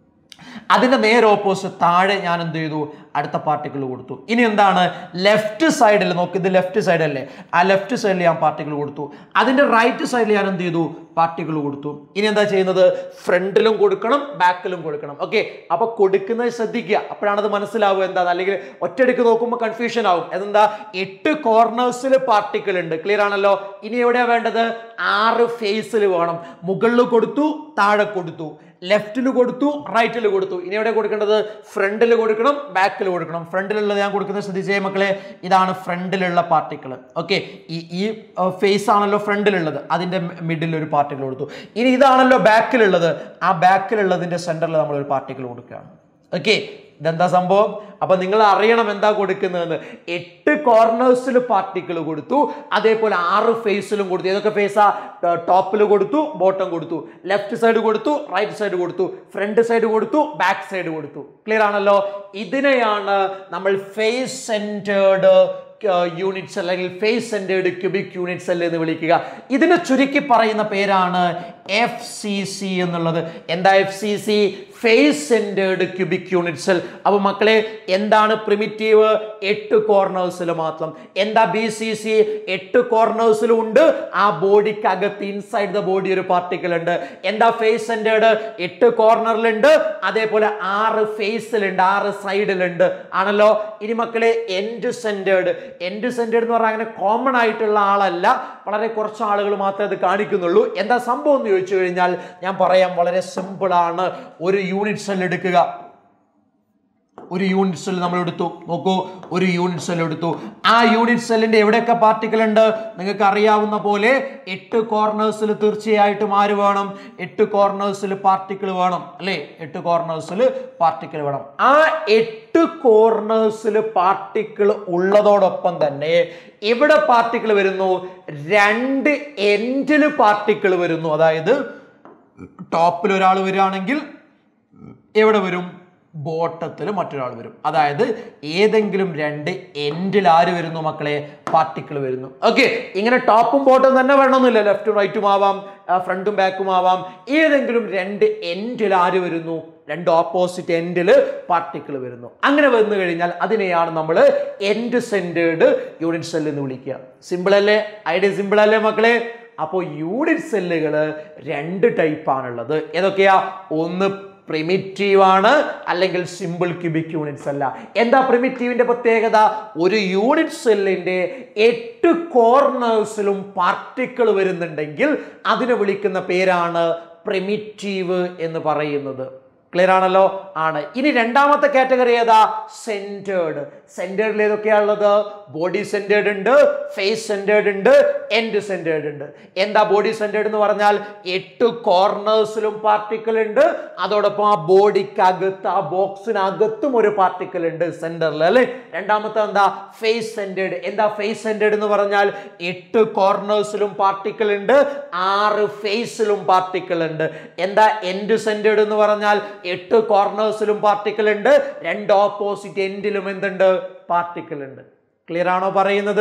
അതിന്റെ നേരെ ഓപ്പോസിറ്റ് താഴെ ഞാൻ എന്ത് ചെയ്തു അടുത്ത പാർട്ടിക്കിൾ കൊടുത്തു ഇനി എന്താണ് ലെഫ്റ്റ് സൈഡിൽ നോക്ക് ഇത് ലെഫ്റ്റ് സൈഡ് അല്ലേ ആ ലെഫ്റ്റ് സൈഡിൽ ഞാൻ പാർട്ടിക്കിൾ കൊടുത്തു അതിന്റെ റൈറ്റ് സൈഡിൽ ഞാൻ എന്ത് ചെയ്തു പാർട്ടിക്കിൾ കൊടുത്തു ഇനി എന്താ ചെയ്യുന്നത് ഫ്രണ്ടിലും കൊടുക്കണം ബാക്കിലും കൊടുക്കണം ഓക്കെ അപ്പൊ കൊടുക്കുന്നത് ശ്രദ്ധിക്കുക അപ്പോഴാണ് അത് മനസ്സിലാവുക എന്താ അല്ലെങ്കിൽ ഒറ്റയടിക്ക് നോക്കുമ്പോൾ കൺഫ്യൂഷൻ ആവും എന്താ എട്ട് കോർണേഴ്സിൽ പാർട്ടിക്കിൾ ഉണ്ട് ക്ലിയർ ആണല്ലോ ഇനി എവിടെയാ വേണ്ടത് ആറ് ഫേസിൽ വേണം മുകളിൽ കൊടുത്തു താഴെ കൊടുത്തു ലെഫ്റ്റിൽ കൊടുത്തു റൈറ്റിൽ കൊടുത്തു ഇനി എവിടെ കൊടുക്കേണ്ടത് ഫ്രണ്ടിൽ കൊടുക്കണം ബാക്കിൽ കൊടുക്കണം ഫ്രണ്ടിലുള്ളത് ഞാൻ കൊടുക്കുന്നത് ശ്രദ്ധിച്ചേ മക്കളെ ഇതാണ് ഫ്രണ്ടിലുള്ള പാർട്ടിക്കിൾ ഓക്കെ ഈ ഈ ഫേസ് ആണല്ലോ ഫ്രണ്ടിലുള്ളത് അതിന്റെ മിഡിൽ ഒരു പാർട്ടിക്കിൾ കൊടുത്തു ഇനി ഇതാണല്ലോ ബാക്കിലുള്ളത് ആ ബാക്കിലുള്ളതിന്റെ സെന്ററിൽ നമ്മൾ ഒരു പാർട്ടിക്കിൾ കൊടുക്കുകയാണ് ഓക്കെ ഇതെന്താ സംഭവം അപ്പൊ നിങ്ങൾ അറിയണം എന്താ കൊടുക്കുന്നതെന്ന് എട്ട് കോർണേഴ്സിൽ പാർട്ടിക്കിൾ കൊടുത്തു അതേപോലെ ആറ് ഫേസിലും കൊടുത്തു ഏതൊക്കെ ഫേസാ ടോപ്പിൽ കൊടുത്തു ബോട്ടം കൊടുത്തു ലെഫ്റ്റ് സൈഡ് കൊടുത്തു റൈറ്റ് സൈഡ് കൊടുത്തു ഫ്രണ്ട് സൈഡ് കൊടുത്തു ബാക്ക് സൈഡ് കൊടുത്തു ക്ലിയർ ആണല്ലോ ഇതിനെയാണ് നമ്മൾ ഫേസ് സെന്റേർഡ് യൂണിറ്റ്സ് അല്ലെങ്കിൽ ഫേസ് സെന്റേർഡ് ക്യൂബിക് യൂണിറ്റ്സ് എന്ന് വിളിക്കുക ഇതിനെ ചുരുക്കി പറയുന്ന പേരാണ് എഫ് സി സി എന്നുള്ളത് എന്താ F C C face centered cubic unit cell അപ്പൊ മക്കളെ എന്താണ് പ്രിമിറ്റീവ് എട്ട് കോർണേഴ്സിൽ മാത്രം എന്താ ബി സി സി എട്ട് കോർണേഴ്സിലും ഉണ്ട് ആ ബോഡിക്ക് അകത്ത് ഇൻസൈഡ് ദ ബോഡി ഒരു പാർട്ടിക്കിൾ ഉണ്ട് എന്താ ഫേസ് സെന്റേർഡ് എട്ട് കോർണറിലുണ്ട് അതേപോലെ ആറ് ഫേസിലുണ്ട് ആറ് സൈഡിലുണ്ട് ആണല്ലോ ഇനി മക്കളെ എൻഡ് സെന്റേർഡ് എൻഡ് സെന്റേർഡ് എന്ന് പറഞ്ഞാൽ അങ്ങനെ കോമൺ ആയിട്ടുള്ള ആളല്ല വളരെ കുറച്ച് ആളുകൾ മാത്രമേ അത് കാണിക്കുന്നുള്ളൂ എന്താ സംഭവം എന്ന് ചോദിച്ചു കഴിഞ്ഞാൽ ഞാൻ പറയാം വളരെ സിമ്പിൾ ആണ് ഒരു യൂണിറ്റ് സെൽ എടുക്കുക ഒരു യൂണിറ്റ് സെൽ നമ്മൾ എടുത്തു നോക്കൂ ഒരു യൂണിറ്റ് സെൽ എടുത്തു ആ യൂണിറ്റ് സെല്ലിന്റെ എവിടെയൊക്കെ പാർട്ടിക്കിൾ ഉണ്ട് നിങ്ങൾക്ക് അറിയാവുന്ന പോലെ എട്ട് കോർണേഴ്സിൽ തീർച്ചയായിട്ടും ആര് വേണം എട്ട് കോർണേഴ്സിൽ പാർട്ടിക്കിൾ വേണം അല്ലേ എട്ട് കോർണേഴ്സിൽ പാർട്ടിക്കിൾ വേണം ആ എട്ട് കോർണേഴ്സിൽ പാർട്ടിക്കിൾ ഉള്ളതോടൊപ്പം തന്നെ എവിടെ പാർട്ടിക്കിൾ വരുന്നു രണ്ട് എൻഡിൽ പാർട്ടിക്കിൾ വരുന്നു അതായത് ടോപ്പിൽ ഒരാൾ വരികയാണെങ്കിൽ എവിടെ വരും ബോട്ടത്തിൽ മറ്റൊരാൾ വരും അതായത് ഏതെങ്കിലും രണ്ട് എൻഡിൽ ആര് വരുന്നു മക്കളെ പാർട്ടിക്കിൾ വരുന്നു ഓക്കെ ഇങ്ങനെ ടോപ്പും ബോട്ടും തന്നെ വേണമെന്നില്ല ലെഫ്റ്റും റൈറ്റും ആവാം ഫ്രണ്ടും ബാക്കും ആവാം ഏതെങ്കിലും രണ്ട് എൻഡിൽ ആര് വരുന്നു രണ്ട് ഓപ്പോസിറ്റ് എൻഡിൽ പാർട്ടിക്കിൾ വരുന്നു അങ്ങനെ വന്നു കഴിഞ്ഞാൽ അതിനെയാണ് നമ്മൾ എൻഡ് സെന്റേർഡ് യൂണിറ്റ് സെൽ എന്ന് വിളിക്കുക സിമ്പിൾ അല്ലേ ഐഡിയ സിമ്പിൾ അല്ലേ മക്കളെ അപ്പോൾ യൂണിറ്റ് സെല്ലുകൾ രണ്ട് ടൈപ്പാണുള്ളത് ഏതൊക്കെയാ ഒന്ന് പ്രിമിറ്റീവ് ആണ് അല്ലെങ്കിൽ സിമ്പിൾ ക്യൂബിക് യൂണിറ്റ്സ് അല്ല എന്താ പ്രിമിറ്റീവിന്റെ പ്രത്യേകത ഒരു യൂണിറ്റ് സെല്ലിന്റെ എട്ട് കോർണേഴ്സിലും പാർട്ടിക്കിൾ വരുന്നുണ്ടെങ്കിൽ അതിനെ വിളിക്കുന്ന പേരാണ് പ്രിമിറ്റീവ് എന്ന് പറയുന്നത് ക്ലിയർ ആണല്ലോ ആണ് ഇനി രണ്ടാമത്തെ കാറ്റഗറി ഏതാ സെന്റേർഡ് സെന്റേർഡിൽ ഏതൊക്കെയാ ഉള്ളത് ബോഡി സെന്റേർഡ് ഉണ്ട് ഫേസ് സെന്റേർഡ് ഉണ്ട് എൻഡ് സെന്റേർഡ് ഉണ്ട് എന്താ ബോഡി സെന്റേർഡ് എന്ന് പറഞ്ഞാൽ എട്ട് കോർണേഴ്സിലും പാർട്ടിക്കിൾ ഉണ്ട് അതോടൊപ്പം ആ ബോഡിക്കകത്ത് ആ ബോക്സിനകത്തും ഒരു പാർട്ടിക്കിൾ ഉണ്ട് സെന്ററിൽ അല്ലേ രണ്ടാമത്തെ എന്താ ഫേസ് സെന്റേർഡ് എന്താ ഫേസ് സെന്റേർഡ് എന്ന് പറഞ്ഞാൽ എട്ട് കോർണേഴ്സിലും പാർട്ടിക്കിൾ ഉണ്ട് ആറ് ഫേസിലും പാർട്ടിക്കിൾ ഉണ്ട് എന്താ എൻഡ് സെന്റേർഡ് എന്ന് പറഞ്ഞാൽ എട്ട് കോർണേഴ്സിലും പാർട്ടിക്കിൾ ഉണ്ട് രണ്ട് ഓപ്പോസിറ്റ് എൻഡിലും എന്തുണ്ട് പാർട്ടിക്കിൾ ഉണ്ട് ക്ലിയർ ആണോ പറയുന്നത്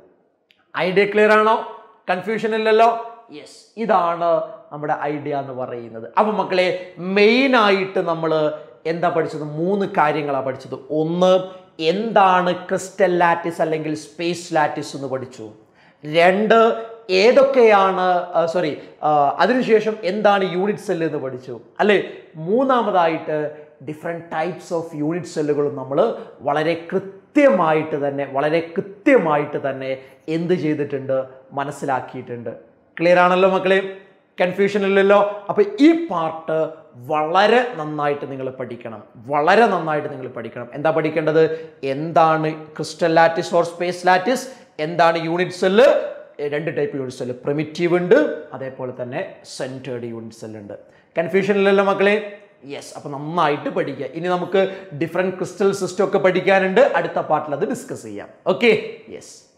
ഐഡിയ ക്ലിയർ ആണോ കൺഫ്യൂഷൻ ഇല്ലല്ലോ യെസ് ഇതാണ് നമ്മുടെ ഐഡിയ എന്ന് പറയുന്നത് അപ്പം മക്കളെ മെയിൻ ആയിട്ട് നമ്മൾ എന്താ പഠിച്ചത് മൂന്ന് കാര്യങ്ങളാണ് പഠിച്ചത് ഒന്ന് എന്താണ് ക്രിസ്റ്റൽ ലാറ്റിസ് അല്ലെങ്കിൽ സ്പേസ് ലാറ്റിസ് എന്ന് പഠിച്ചു രണ്ട് ഏതൊക്കെയാണ് സോറി അതിനുശേഷം എന്താണ് യൂണിറ്റ് സെല്ല് എന്ന് പഠിച്ചു അല്ലേ മൂന്നാമതായിട്ട് ഡിഫറെൻറ്റ് ടൈപ്സ് ഓഫ് യൂണിറ്റ് സെല്ലുകളും നമ്മൾ വളരെ കൃത്യമായിട്ട് തന്നെ വളരെ കൃത്യമായിട്ട് തന്നെ എന്ത് ചെയ്തിട്ടുണ്ട് മനസ്സിലാക്കിയിട്ടുണ്ട് ക്ലിയർ ആണല്ലോ മക്കളെ കൺഫ്യൂഷൻ ഇല്ലല്ലോ അപ്പോൾ ഈ പാർട്ട് വളരെ നന്നായിട്ട് നിങ്ങൾ പഠിക്കണം വളരെ നന്നായിട്ട് നിങ്ങൾ പഠിക്കണം എന്താ പഠിക്കേണ്ടത് എന്താണ് crystal lattice or space lattice എന്താണ് യൂണിറ്റ് സെല്ല് രണ്ട് ടൈപ്പ് യൂണിറ്റ് സെല്ല് പ്രിമിറ്റീവ് ഉണ്ട് അതേപോലെ തന്നെ സെൻറ്റേർഡ് യൂണിറ്റ് സെല്ല് ഉണ്ട് കൺഫ്യൂഷൻ ഇല്ലല്ലോ മക്കളെ യെസ് അപ്പോൾ നന്നായിട്ട് പഠിക്കുക ഇനി നമുക്ക് ഡിഫറെൻറ്റ് ക്രിസ്റ്റൽ സിസ്റ്റം ഒക്കെ പഠിക്കാനുണ്ട് അടുത്ത പാർട്ടിൽ അത് ഡിസ്കസ് ചെയ്യാം ഓക്കെ യെസ്